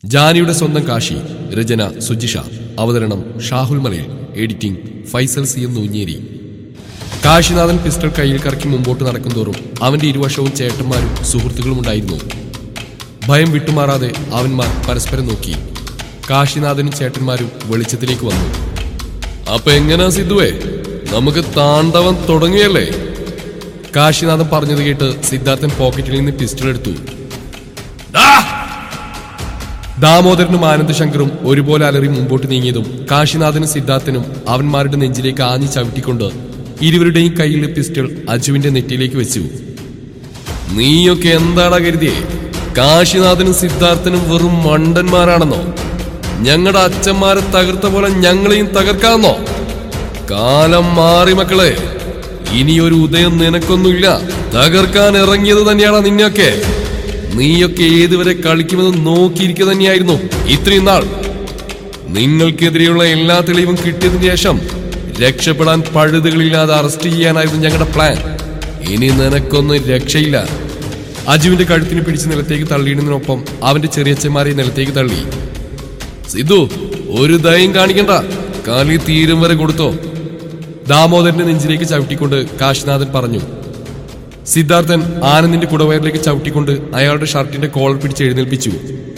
ജാനിയുടെ സ്വന്തം കാശി രചന സുജിഷ അവതരണം Shahul Malayil editing Faisal C M Noonjeri Kasinathan pistol കയ്യിൽ കറക്കി മുമ്പോട്ട് നടക്കുന്തോറും അവന്റെ ഇരുവശവും ചേട്ടന്മാരും സുഹൃത്തുക്കളും ഉണ്ടായിരുന്നു ഭയം വിട്ടുമാറാതെ അവന്മാർ പരസ്പരം നോക്കി കാശിനാഥനും ചേട്ടന്മാരും വെളിച്ചത്തിലേക്ക് വന്നു അപ്പൊ എങ്ങനാ സിദ്ധുവേ നമുക്ക് താണ്ഡവം തുടങ്ങിയല്ലേ കാശിനാഥൻ പറഞ്ഞത് കേട്ട് സിദ്ധാർത്ഥൻ പോക്കറ്റിൽ നിന്ന് പിസ്റ്റൾ എടുത്തു ദാമോദരനും ആനന്ദശങ്കറും ഒരുപോലെ അലറി മുമ്പോട്ട് നീങ്ങിയതും കാശിനാഥനും സിദ്ധാർത്ഥനും അവന്മാരുടെ നെഞ്ചിലേക്ക് ആഞ്ഞു ചവിട്ടിക്കൊണ്ട് ഇരുവരുടെയും കയ്യിൽ പിസ്റ്റൾ അജുവിന്റെ നെറ്റിയിലേക്ക് വെച്ചു നീയൊക്കെ എന്താടാ കരുതിയേ കാശിനാഥനും സിദ്ധാർത്ഥനും വെറും മണ്ടന്മാരാണെന്നോ ഞങ്ങളുടെ അച്ഛന്മാരെ തകർത്ത പോലെ ഞങ്ങളെയും തകർക്കാമെന്നോ കാലം മാറി മക്കളെ ഇനിയൊരു ഉദയം നിനക്കൊന്നുമില്ല തകർക്കാൻ ഇറങ്ങിയത് തന്നെയാണ് നിന്നെയൊക്കെ നീയൊക്കെ ഏതുവരെ കളിക്കുമെന്ന് നോക്കിയിരിക്കുക തന്നെയായിരുന്നു ഇത്രയും നാൾ നിങ്ങൾക്കെതിരെയുള്ള എല്ലാ തെളിവും കിട്ടിയതിനു ശേഷം രക്ഷപ്പെടാൻ പഴുതുകളില്ലാതെ അറസ്റ്റ് ചെയ്യാനായിരുന്നു ഞങ്ങളുടെ പ്ലാൻ ഇനി നിനക്കൊന്നും രക്ഷയില്ല അജുവിന്റെ കഴുത്തിന് പിടിച്ച് നിലത്തേക്ക് തള്ളിയിടുന്നതിനൊപ്പം അവന്റെ ചെറിയച്ഛന്മാരെ നിലത്തേക്ക് തള്ളി സിദ്ധു ഒരു ദയം കാണിക്കണ്ട കാലി തീരും വരെ കൊടുത്തോ ദാമോദരന്റെ നെഞ്ചിലേക്ക് ചവിട്ടിക്കൊണ്ട് കാശിനാഥൻ പറഞ്ഞു സിദ്ധാർത്ഥൻ ആനന്ദിന്റെ കുടവയറിലേക്ക് ചവിട്ടിക്കൊണ്ട് അയാളുടെ ഷർട്ടിന്റെ കോളർ പിടിച്ച് എഴുന്നേൽപ്പിച്ചു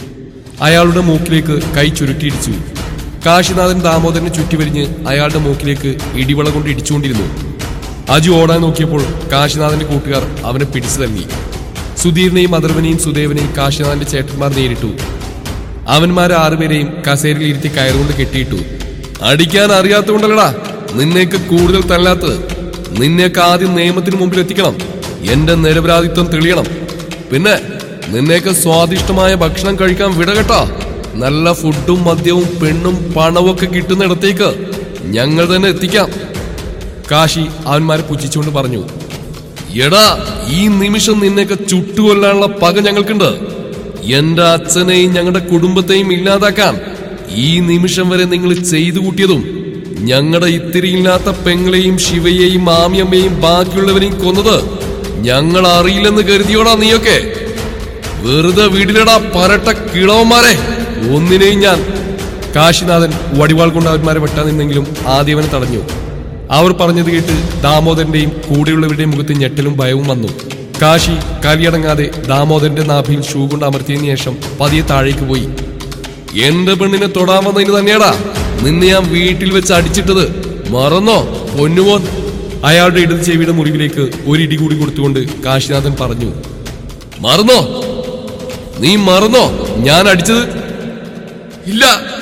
അയാളുടെ മൂക്കിലേക്ക് കൈ ചുരുട്ടിയിടിച്ചു കാശിനാഥൻ ദാമോദരനെ ചുറ്റിവരിഞ്ഞ് അയാളുടെ മൂക്കിലേക്ക് ഇടിവള കൊണ്ട് ഇടിച്ചുകൊണ്ടിരുന്നു അജു ഓടാൻ നോക്കിയപ്പോൾ കാശിനാഥന്റെ കൂട്ടുകാർ അവനെ പിടിച്ചു തള്ളി സുധീറിനെയും അദർവനെയും സുദേവനെയും കാശിനാഥന്റെ ചേട്ടന്മാർ നേരിട്ടു അവന്മാരെ ആറുപേരെയും കസേരയിൽ ഇരുത്തി കയറുകൊണ്ട് കെട്ടിയിട്ടു അടിക്കാൻ അറിയാത്തതുകൊണ്ടല്ലടാ നിന്നെയൊക്കെ കൂടുതൽ തല്ലാത്തത് നിന്നെയൊക്കെ ആദ്യം നിയമത്തിന് മുമ്പിൽ എത്തിക്കണം എന്റെ നിരപരാധിത്വം തെളിയണം പിന്നെ നിന്നെയൊക്കെ സ്വാദിഷ്ടമായ ഭക്ഷണം കഴിക്കാൻ വിടകട്ടോ നല്ല ഫുഡും മദ്യവും പെണ്ണും പണവും ഒക്കെ കിട്ടുന്നിടത്തേക്ക് ഞങ്ങൾ തന്നെ എത്തിക്കാം കാശി അവന്മാരെ പുച്ഛിച്ചുകൊണ്ട് പറഞ്ഞു എടാ ഈ നിമിഷം നിന്നെയൊക്കെ ചുട്ടുകൊല്ലാനുള്ള പക ഞങ്ങൾക്കുണ്ട് എന്റെ അച്ഛനെയും ഞങ്ങളുടെ കുടുംബത്തെയും ഇല്ലാതാക്കാൻ ഈ നിമിഷം വരെ നിങ്ങൾ ചെയ്തു കൂട്ടിയതും ഞങ്ങളുടെ ഇത്തിരിയില്ലാത്ത പെങ്ങളെയും ശിവയെയും മാമിയമ്മയെയും ബാക്കിയുള്ളവരെയും കൊന്നത് ഞങ്ങൾ അറിയില്ലെന്ന് കരുതിയോടാ നീയൊക്കെ വെറുതെ വീട്ടിലടാ പരട്ട കിളവന്മാരെ ഒന്നിനെയും ഞാൻ കാശിനാഥൻ വടിവാൾ കൊണ്ട് അവന്മാരെ വെട്ടാൻ നിന്നെങ്കിലും ആദ്യമനെ തടഞ്ഞു അവർ പറഞ്ഞത് കേട്ട് ദാമോദരന്റെയും കൂടെയുള്ളവരുടെയും മുഖത്ത് ഞെട്ടലും ഭയവും വന്നു കാശി കലിയടങ്ങാതെ ദാമോദരന്റെ നാഭിയിൽ ഷൂ കൊണ്ട് അമർത്തിയതിനു ശേഷം പതിയെ താഴേക്ക് പോയി എന്റെ പെണ്ണിനെ തൊടാൻ വന്നതിന് തന്നെയാടാ നിന്നെ ഞാൻ വീട്ടിൽ വെച്ച് അടിച്ചിട്ടത് മറന്നോ പൊന്നുമോൻ അയാളുടെ ഇടത് ചെവിയുടെ മുറിവിലേക്ക് ഒരു ഇടി കൂടി കൊടുത്തുകൊണ്ട് കാശിനാഥൻ പറഞ്ഞു മറന്നോ നീ മറന്നോ ഞാൻ അടിച്ചത് ഇല്ല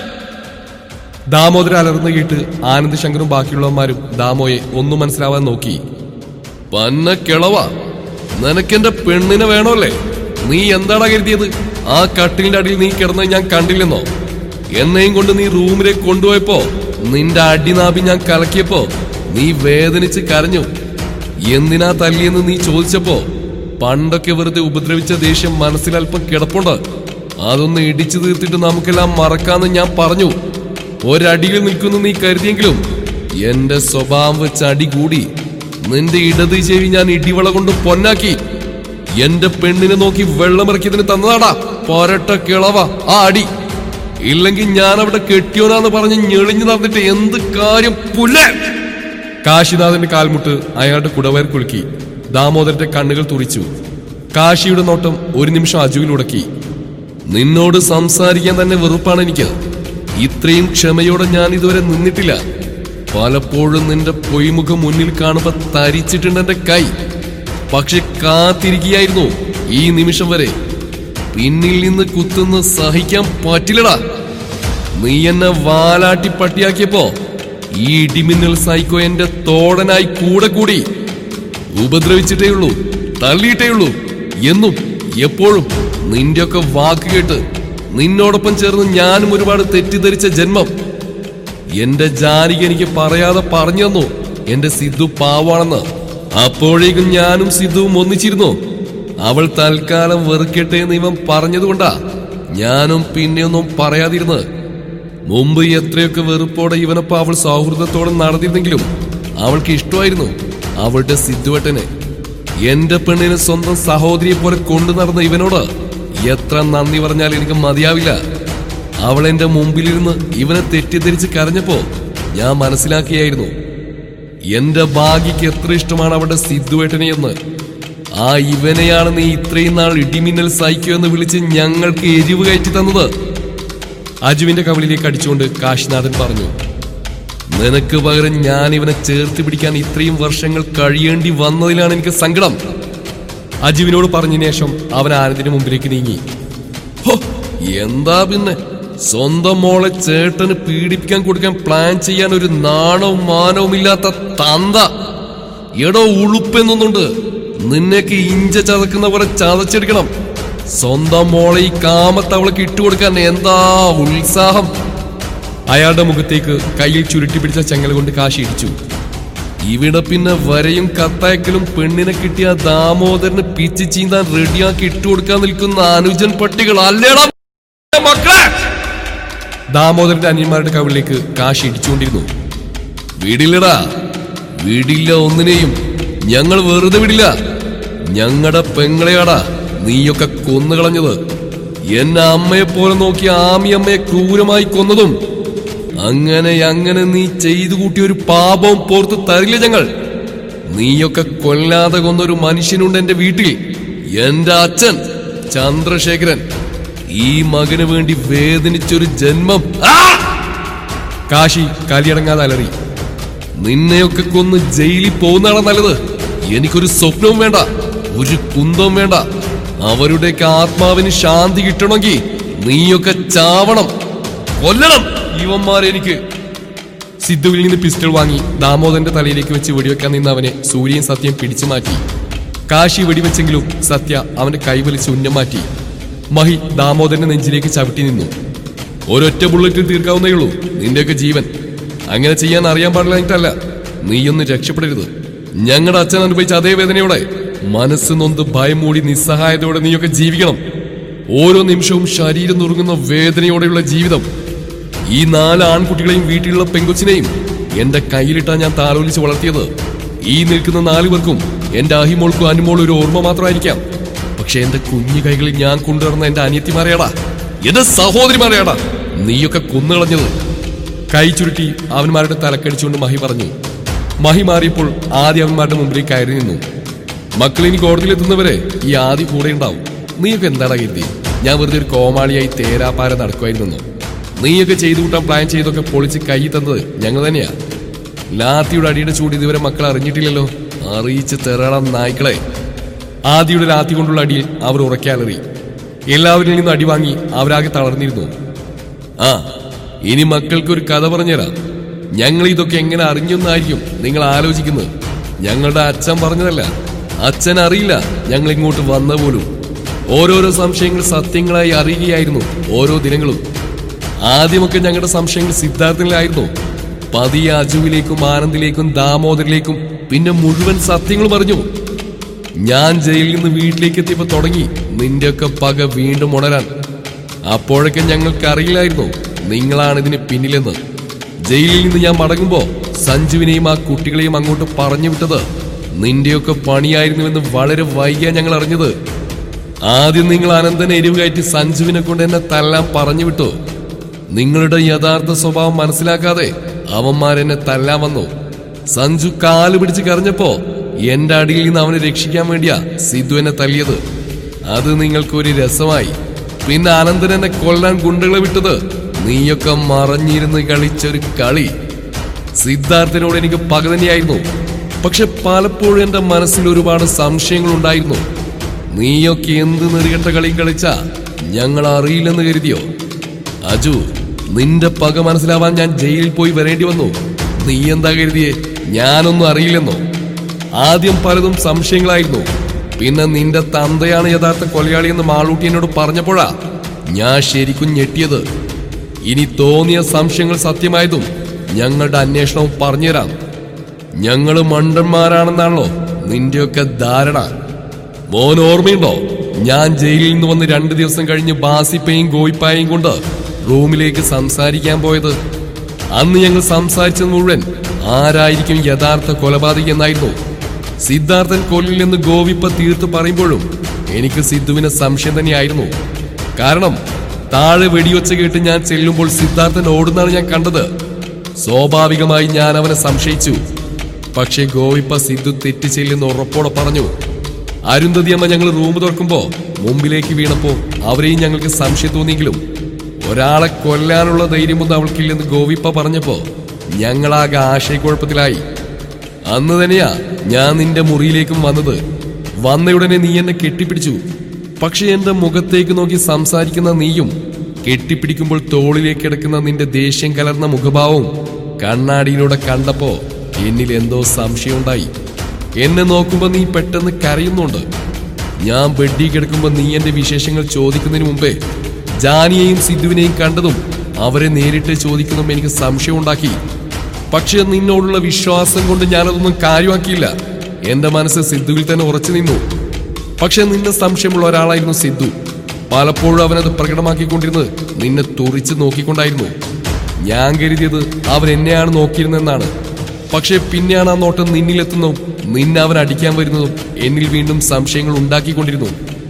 ദാമോദര അലർന്നു കേട്ട് ആനന്ദ് ശങ്കറും ബാക്കിയുള്ളവന്മാരും ദാമോയെ ഒന്നും മനസ്സിലാവാൻ നോക്കി പന്ന കിളവ നിനക്കെന്റെ പെണ്ണിനെ വേണമല്ലേ നീ എന്താടാ കരുതിയത് ആ കട്ടിലിന്റെ അടിയിൽ നീ കിടന്നത് ഞാൻ കണ്ടില്ലെന്നോ എന്നെയും കൊണ്ട് നീ റൂമിലേക്ക് കൊണ്ടുപോയപ്പോ നിന്റെ അടിനാഭി ഞാൻ കലക്കിയപ്പോ നീ വേദനിച്ച് കരഞ്ഞു എന്തിനാ തല്ലിയെന്ന് നീ ചോദിച്ചപ്പോ പണ്ടൊക്കെ വെറുതെ ഉപദ്രവിച്ച ദേഷ്യം മനസ്സിൽ അല്പം കിടപ്പുണ്ട് അതൊന്ന് ഇടിച്ചു തീർത്തിട്ട് നമുക്കെല്ലാം മറക്കാന്ന് ഞാൻ പറഞ്ഞു ഒരടിയിൽ നിൽക്കുന്നു നീ കരുതിയെങ്കിലും എന്റെ സ്വഭാവം വെച്ച് അടി കൂടി നിന്റെ ഇടത് ചെവി ഞാൻ ഇടിവള കൊണ്ട് പൊന്നാക്കി എന്റെ പെണ്ണിനെ നോക്കി വെള്ളമിറക്കിയതിന് തന്നതാടാ പോരട്ട കിളവ ആ അടി ഇല്ലെങ്കിൽ ഞാൻ അവിടെ കെട്ടിയോനാന്ന് പറഞ്ഞ് ഞെളിഞ്ഞു നടന്നിട്ട് എന്ത് കാര്യം പുല്ലേ കാശിനാഥന്റെ കാൽമുട്ട് അയാളുടെ കുടവയർ കുലുക്കി ദാമോദരന്റെ കണ്ണുകൾ തുറിച്ചു കാശിയുടെ നോട്ടം ഒരു നിമിഷം അജുവിൽ ഉടക്കി നിന്നോട് സംസാരിക്കാൻ തന്നെ വെറുപ്പാണ് എനിക്ക് ഇത്രയും ക്ഷമയോടെ ഞാൻ ഇതുവരെ നിന്നിട്ടില്ല പലപ്പോഴും നിന്റെ പൊയ്മുഖം മുന്നിൽ കാണുമ്പോ തരിച്ചിട്ടുണ്ട് എന്റെ കൈ പക്ഷെ കാത്തിരിക്കുകയായിരുന്നു ഈ നിമിഷം വരെ പിന്നിൽ നിന്ന് കുത്തുന്ന സഹിക്കാൻ പറ്റില്ലടാ നീ എന്നെ വാലാട്ടി പട്ടിയാക്കിയപ്പോ ഈ ഇടിമിന്നൽ സൈക്കോ എന്റെ തോടനായി കൂടെ കൂടി ഉപദ്രവിച്ചിട്ടേ ഉള്ളൂ തള്ളിയിട്ടേ ഉള്ളൂ എന്നും എപ്പോഴും നിന്റെയൊക്കെ വാക്ക് കേട്ട് നിന്നോടൊപ്പം ചേർന്ന് ഞാനും ഒരുപാട് തെറ്റിദ്ധരിച്ച ജന്മം എന്റെ ജാനിക എനിക്ക് പറയാതെ പറഞ്ഞു തന്നു എന്റെ സിദ്ധു പാവാണെന്ന് അപ്പോഴേക്കും ഞാനും സിദ്ധുവും ഒന്നിച്ചിരുന്നു അവൾ തൽക്കാലം വെറുക്കട്ടെ എന്ന് ഇവൻ പറഞ്ഞതുകൊണ്ടാ ഞാനും പിന്നെയൊന്നും പറയാതിരുന്നത് മുമ്പ് എത്രയൊക്കെ വെറുപ്പോടെ ഇവനൊപ്പം അവൾ സൗഹൃദത്തോടെ നടന്നിരുന്നെങ്കിലും അവൾക്ക് ഇഷ്ടമായിരുന്നു അവളുടെ സിദ്ധുവട്ടനെ എന്റെ പെണ്ണിനെ സ്വന്തം സഹോദരിയെ പോലെ കൊണ്ടു നടന്ന ഇവനോട് എത്ര നന്ദി പറഞ്ഞാൽ എനിക്ക് മതിയാവില്ല അവൾ എന്റെ മുമ്പിലിരുന്ന് ഇവനെ തെറ്റിദ്ധരിച്ച് കരഞ്ഞപ്പോ ഞാൻ മനസ്സിലാക്കിയായിരുന്നു എന്റെ ഭാഗ്യക്ക് എത്ര ഇഷ്ടമാണ് അവളുടെ സിദ്ധുവേട്ടനെ എന്ന് ആ ഇവനെയാണ് നീ ഇത്രയും നാൾ ഇടിമിന്നൽ സഹിക്കോ എന്ന് വിളിച്ച് ഞങ്ങൾക്ക് എരിവ് കയറ്റി തന്നത് അജുവിന്റെ കവിളിലേക്ക് അടിച്ചുകൊണ്ട് കാശിനാഥൻ പറഞ്ഞു നിനക്ക് പകരം ഞാൻ ഇവനെ ചേർത്ത് പിടിക്കാൻ ഇത്രയും വർഷങ്ങൾ കഴിയേണ്ടി വന്നതിലാണ് എനിക്ക് സങ്കടം അജുവിനോട് പറഞ്ഞതിന് ശേഷം അവൻ ആനന്ദിന് മുമ്പിലേക്ക് നീങ്ങി ഹോ, എന്താ പിന്നെ സ്വന്തം മോളെ ചേട്ടന് പീഡിപ്പിക്കാൻ കൊടുക്കാൻ പ്ലാൻ ചെയ്യാൻ ഒരു നാണവും മാനവും ഇല്ലാത്ത തന്ത എടോ ഉളുപ്പെന്നൊന്നുണ്ട് നിന്നെയൊക്കെ ഇഞ്ച ചതക്കുന്ന പോലെ ചതച്ചെടുക്കണം സ്വന്തം മോളെ ഈ കാമത്തവളക്ക് ഇട്ടുകൊടുക്കാൻ എന്താ ഉത്സാഹം അയാളുടെ മുഖത്തേക്ക് കയ്യിൽ ചുരുട്ടി പിടിച്ച ചെങ്ങല കൊണ്ട് കാശി ഇടിച്ചു ഇവിടെ പിന്നെ വരയും കത്തയക്കലും പെണ്ണിനെ കിട്ടിയ ദാമോദരന് പിച്ച് ചീന്താൻ റെഡിയാക്കി ഇട്ടുകൊടുക്കാൻ നിൽക്കുന്ന അനുജൻ പട്ടികൾ അല്ലേടാ മക്കളെ ദാമോദരന്റെ അനിയന്മാരുടെ കവിളിലേക്ക് കാശി ഇടിച്ചുകൊണ്ടിരുന്നു വിടില്ലടാ വിടില്ല ഒന്നിനെയും ഞങ്ങൾ വെറുതെ വിടില്ല ഞങ്ങളുടെ പെങ്ങളെയാടാ നീയൊക്കെ കൊന്നുകളഞ്ഞത് എന്നെ അമ്മയെ പോലെ നോക്കിയ ആമി അമ്മയെ ക്രൂരമായി കൊന്നതും അങ്ങനെ അങ്ങനെ നീ ചെയ്തു കൂട്ടിയ ഒരു പാപവും പോർത്ത് തരില്ല ഞങ്ങൾ നീയൊക്കെ കൊല്ലാതെ കൊന്നൊരു മനുഷ്യനുണ്ട് എന്റെ വീട്ടിൽ എന്റെ അച്ഛൻ ചന്ദ്രശേഖരൻ ഈ മകന് വേണ്ടി വേദനിച്ചൊരു ജന്മം ആ! കാശി കലിയടങ്ങാതെ അലറി നിന്നെയൊക്കെ കൊന്ന് ജയിലിൽ പോകുന്നതാണ് നല്ലത് എനിക്കൊരു സ്വപ്നവും വേണ്ട ഒരു കുന്തവും വേണ്ട അവരുടെയൊക്കെ ആത്മാവിന് ശാന്തി കിട്ടണമെങ്കിൽ നീയൊക്കെ ചാവണം കൊല്ലണം ഇവന്മാരെ എനിക്ക് സിദ്ധുവിൽ നിന്ന് പിസ്റ്റൾ വാങ്ങി ദാമോദരന്റെ തലയിലേക്ക് വെച്ച് വെടിവെക്കാൻ നിന്ന അവനെ സൂര്യൻ സത്യം പിടിച്ചു മാറ്റി കാശി വെടിവെച്ചെങ്കിലും സത്യ അവന്റെ കൈവലിച്ച് ഉന്നം മാറ്റി മഹി ദാമോദരന്റെ നെഞ്ചിലേക്ക് ചവിട്ടി നിന്നു ഒരൊറ്റ ബുള്ളറ്റിൽ തീർക്കാവുന്നേയുള്ളൂ നിന്റെയൊക്കെ ജീവൻ അങ്ങനെ ചെയ്യാൻ അറിയാൻ പാടില്ലാഞ്ഞിട്ടല്ല നീയൊന്ന് രക്ഷപ്പെടരുത് ഞങ്ങളുടെ അച്ഛൻ അനുഭവിച്ച അതേ വേദനയോടെ മനസ്സ് നൊന്ത് ഭയം മൂടി നിസ്സഹായതയോടെ നീയൊക്കെ ജീവിക്കണം ഓരോ നിമിഷവും ശരീരം നുറുങ്ങുന്ന വേദനയോടെയുള്ള ജീവിതം ഈ നാല് ആൺകുട്ടികളെയും വീട്ടിലുള്ള പെങ്കൊച്ചിനെയും എന്റെ കയ്യിലിട്ടാ ഞാൻ താലോലിച്ച് വളർത്തിയത് ഈ നിൽക്കുന്ന നാലു പേർക്കും എന്റെ അഹിമോൾക്കും അനുമോളും ഒരു ഓർമ്മ മാത്രമായിരിക്കാം പക്ഷെ എന്റെ കുഞ്ഞു കൈകളിൽ ഞാൻ കൊണ്ടുവരുന്ന എന്റെ അനിയത്തിമാരെയാടാ എന്റെ സഹോദരിമാരെയാടാ നീയൊക്കെ കൊന്നുകളഞ്ഞത് കൈ ചുരുട്ടി അവന്മാരുടെ തലക്കടിച്ചുകൊണ്ട് മഹി പറഞ്ഞു മഹി മാറിയപ്പോൾ ആദ്യ അവന്മാരുടെ മുമ്പിലേക്ക് കയറി നിന്നു മക്കൾ ഇനി കോടതിയിലെത്തുന്നവരെ ഈ ആദ്യ കൂടെ ഉണ്ടാവും നീയൊക്കെ എന്താടാ കരുതി ഞാൻ വെറുതെ ഒരു കോമാളിയായി തേരാപ്പാര നടക്കുമായിരുന്നു നീയൊക്കെ ചെയ്തു കൂട്ടാൻ പ്ലാൻ ചെയ്തൊക്കെ പൊളിച്ച് കൈ തന്നത് ഞങ്ങൾ തന്നെയാ ലാത്തിയുടെ അടിയുടെ ചൂട് ഇതുവരെ മക്കൾ അറിഞ്ഞിട്ടില്ലല്ലോ അറിയിച്ച് തെറണം നായ്ക്കളെ ആദിയുടെ ലാത്തി കൊണ്ടുള്ള അടിയിൽ അവർ ഉറക്കാലറി എല്ലാവരിൽ നിന്നും അടി വാങ്ങി അവരാകെ തളർന്നിരുന്നു ആ ഇനി മക്കൾക്ക് ഒരു കഥ പറഞ്ഞുതരാം ഞങ്ങൾ ഇതൊക്കെ എങ്ങനെ അറിഞ്ഞെന്നായിരിക്കും നിങ്ങൾ ആലോചിക്കുന്നത് ഞങ്ങളുടെ അച്ഛൻ പറഞ്ഞതല്ല അച്ഛൻ അറിയില്ല ഞങ്ങൾ ഇങ്ങോട്ട് വന്ന പോലും ഓരോരോ സംശയങ്ങൾ സത്യങ്ങളായി അറിയുകയായിരുന്നു ഓരോ ദിനങ്ങളും ആദ്യമൊക്കെ ഞങ്ങളുടെ സംശയങ്ങൾ സിദ്ധാർത്ഥനിലായിരുന്നു പതിയെ അജുവിലേക്കും ആനന്ദിലേക്കും ദാമോദരിലേക്കും പിന്നെ മുഴുവൻ സത്യങ്ങളും പറഞ്ഞു ഞാൻ ജയിലിൽ നിന്ന് വീട്ടിലേക്ക് എത്തിയപ്പോ തുടങ്ങി നിന്റെയൊക്കെ പക വീണ്ടും ഉണരാൻ അപ്പോഴൊക്കെ ഞങ്ങൾക്ക് അറിയില്ലായിരുന്നു നിങ്ങളാണ് ഇതിന് പിന്നിലെന്ന് ജയിലിൽ നിന്ന് ഞാൻ മടങ്ങുമ്പോ സഞ്ജുവിനെയും ആ കുട്ടികളെയും അങ്ങോട്ട് പറഞ്ഞു വിട്ടത് നിന്റെയൊക്കെ പണിയായിരുന്നുവെന്ന് വളരെ വൈകിയാ ഞങ്ങൾ അറിഞ്ഞത് ആദ്യം നിങ്ങൾ അനന്തനെ എരിവ് കയറ്റി സഞ്ജുവിനെ കൊണ്ട് എന്നെ തല്ലാൻ പറഞ്ഞു വിട്ടു നിങ്ങളുടെ യഥാർത്ഥ സ്വഭാവം മനസ്സിലാക്കാതെ അവന്മാരെന്നെ തല്ലാൻ വന്നു സഞ്ജു കാല് പിടിച്ച് കരഞ്ഞപ്പോ എന്റെ അടിയിൽ നിന്ന് അവനെ രക്ഷിക്കാൻ വേണ്ടിയാ സിദ്ധു എന്നെ തല്ലിയത് അത് നിങ്ങൾക്കൊരു രസമായി പിന്നെ അനന്തൻ എന്നെ കൊല്ലാൻ ഗുണ്ടകളെ വിട്ടത് നീയൊക്കെ മറഞ്ഞിരുന്ന് കളിച്ചൊരു കളി സിദ്ധാർത്ഥനോട് എനിക്ക് പക തന്നെയായിരുന്നു പക്ഷെ പലപ്പോഴും എന്റെ മനസ്സിൽ ഒരുപാട് സംശയങ്ങൾ ഉണ്ടായിരുന്നു നീയൊക്കെ എന്ത് നെറികെട്ട കളി കളിച്ചാ ഞങ്ങൾ അറിയില്ലെന്ന് കരുതിയോ അജു നിന്റെ പക മനസ്സിലാവാൻ ഞാൻ ജയിലിൽ പോയി വരേണ്ടി വന്നു നീ എന്താ കരുതിയേ ഞാനൊന്നും അറിയില്ലെന്നോ ആദ്യം പലതും സംശയങ്ങളായിരുന്നു പിന്നെ നിന്റെ തന്തയാണ് യഥാർത്ഥ കൊലയാളി എന്ന് മാളൂട്ടി എന്നോട് പറഞ്ഞപ്പോഴാ ഞാൻ ശരിക്കും ഞെട്ടിയത് ഇനി തോന്നിയ സംശയങ്ങൾ സത്യമായതും ഞങ്ങളുടെ അന്വേഷണവും പറഞ്ഞുതരാം ഞങ്ങള് മണ്ടന്മാരാണെന്നാണല്ലോ നിന്റെയൊക്കെ ധാരണ മോൻ ഓർമ്മയുണ്ടോ ഞാൻ ജയിലിൽ നിന്ന് വന്ന് രണ്ട് ദിവസം കഴിഞ്ഞ് ബാസിപ്പയും ഗോയിപ്പായും കൊണ്ട് റൂമിലേക്ക് സംസാരിക്കാൻ പോയത് അന്ന് ഞങ്ങൾ സംസാരിച്ചത് മുഴുവൻ ആരായിരിക്കും യഥാർത്ഥ കൊലപാതകി എന്നായിരുന്നു സിദ്ധാർത്ഥൻ കൊല്ലില്ലെന്ന് ഗോവിപ്പ തീർത്ത് പറയുമ്പോഴും എനിക്ക് സിദ്ധുവിന് സംശയം തന്നെയായിരുന്നു കാരണം താഴെ വെടിയൊച്ച കേട്ട് ഞാൻ ചെല്ലുമ്പോൾ സിദ്ധാർത്ഥൻ ഓടുന്നാണ് ഞാൻ കണ്ടത് സ്വാഭാവികമായി ഞാൻ അവനെ സംശയിച്ചു പക്ഷേ ഗോവിപ്പ സിദ്ധു തെറ്റ് ചെല്ലുന്ന ഉറപ്പോടെ പറഞ്ഞു അരുന്ധതി അമ്മ ഞങ്ങൾ റൂം തുറക്കുമ്പോ മുമ്പിലേക്ക് വീണപ്പോ അവരെയും ഞങ്ങൾക്ക് സംശയം തോന്നിയെങ്കിലും ഒരാളെ കൊല്ലാനുള്ള ധൈര്യമൊന്നും അവൾക്കില്ലെന്ന് ഗോവിപ്പ പറഞ്ഞപ്പോ ഞങ്ങളാകെ ആശയക്കുഴപ്പത്തിലായി അന്ന് തന്നെയാ ഞാൻ നിന്റെ മുറിയിലേക്കും വന്നത് വന്നയുടനെ നീ എന്നെ കെട്ടിപ്പിടിച്ചു പക്ഷെ എന്റെ മുഖത്തേക്ക് നോക്കി സംസാരിക്കുന്ന നീയും കെട്ടിപ്പിടിക്കുമ്പോൾ തോളിലേക്ക് കിടക്കുന്ന നിന്റെ ദേഷ്യം കലർന്ന മുഖഭാവവും കണ്ണാടിയിലൂടെ കണ്ടപ്പോ എന്നിൽ എന്തോ സംശയമുണ്ടായി എന്നെ നോക്കുമ്പോ നീ പെട്ടെന്ന് കരയുന്നുണ്ട് ഞാൻ ബെഡി കിടക്കുമ്പോ നീ എന്റെ വിശേഷങ്ങൾ ചോദിക്കുന്നതിന് മുമ്പേ ജാനിയെയും സിദ്ധുവിനെയും കണ്ടതും അവരെ നേരിട്ട് ചോദിക്കുന്നതും എനിക്ക് സംശയമുണ്ടാക്കി പക്ഷെ നിന്നോടുള്ള വിശ്വാസം കൊണ്ട് ഞാനതൊന്നും കാര്യമാക്കിയില്ല എന്റെ മനസ്സ് സിദ്ധുവിൽ തന്നെ ഉറച്ചു നിന്നു പക്ഷെ നിന്നെ സംശയമുള്ള ഒരാളായിരുന്നു സിദ്ധു പലപ്പോഴും അവനത് പ്രകടമാക്കിക്കൊണ്ടിരുന്നത് നിന്നെ തുറിച്ച് നോക്കിക്കൊണ്ടായിരുന്നു ഞാൻ കരുതിയത് അവൻ എന്നെയാണ് നോക്കിയിരുന്നെന്നാണ് പക്ഷെ പിന്നെയാണ് ആ നോട്ടം നിന്നിലെത്തുന്നതും നിന്നെ അവൻ അടിക്കാൻ വരുന്നതും എന്നിൽ വീണ്ടും സംശയങ്ങൾ ഉണ്ടാക്കിക്കൊണ്ടിരുന്നു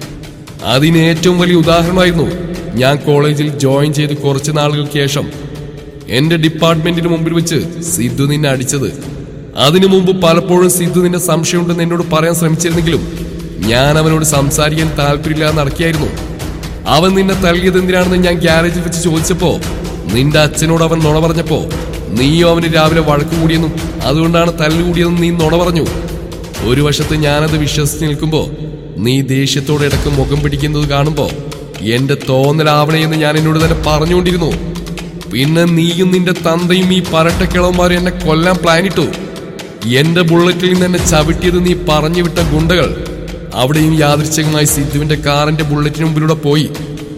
അതിന് ഏറ്റവും വലിയ ഉദാഹരണമായിരുന്നു ഞാൻ കോളേജിൽ ജോയിൻ ചെയ്ത് കുറച്ച് നാളുകൾക്ക് ശേഷം എന്റെ ഡിപ്പാർട്ട്മെന്റിന് മുമ്പിൽ വെച്ച് സിദ്ധു നിന്നെ അടിച്ചത് അതിനു മുമ്പ് പലപ്പോഴും സിദ്ധു നിന്നെ സംശയമുണ്ടെന്ന് എന്നോട് പറയാൻ ശ്രമിച്ചിരുന്നെങ്കിലും ഞാൻ അവനോട് സംസാരിക്കാൻ താല്പര്യമില്ലാതെ നടക്കിയായിരുന്നു അവൻ നിന്നെ തള്ളിയത് എന്തിനാണെന്ന് ഞാൻ ഗ്യാരേജിൽ വെച്ച് ചോദിച്ചപ്പോ നിന്റെ അച്ഛനോട് അവൻ നുണ പറഞ്ഞപ്പോ നീയോ അവന് രാവിലെ വഴക്ക് കൂടിയെന്നും അതുകൊണ്ടാണ് തല്ലുകൂടിയതെന്നും നീ നുണ പറഞ്ഞു ഒരു വശത്ത് ഞാനത് വിശ്വസിച്ച് നിൽക്കുമ്പോ നീ ദേഷ്യത്തോടെ ഇടക്ക് മുഖം പിടിക്കുന്നത് കാണുമ്പോ എന്റെ തോന്നലാവണയെന്ന് ഞാൻ എന്നോട് തന്നെ പറഞ്ഞുകൊണ്ടിരുന്നു പിന്നെ നീയും നിന്റെ തന്തയും ഈ പരട്ടക്കിളവന്മാരും എന്നെ കൊല്ലാൻ പ്ലാനിട്ടു എന്റെ ബുള്ളറ്റിൽ നിന്ന് എന്നെ ചവിട്ടിയത് നീ പറഞ്ഞു വിട്ട ഗുണ്ടകൾ അവിടെയും യാദൃച്ഛികമായി സിദ്ധുവിന്റെ കാറിന്റെ ബുള്ളറ്റിന് മുമ്പിലൂടെ പോയി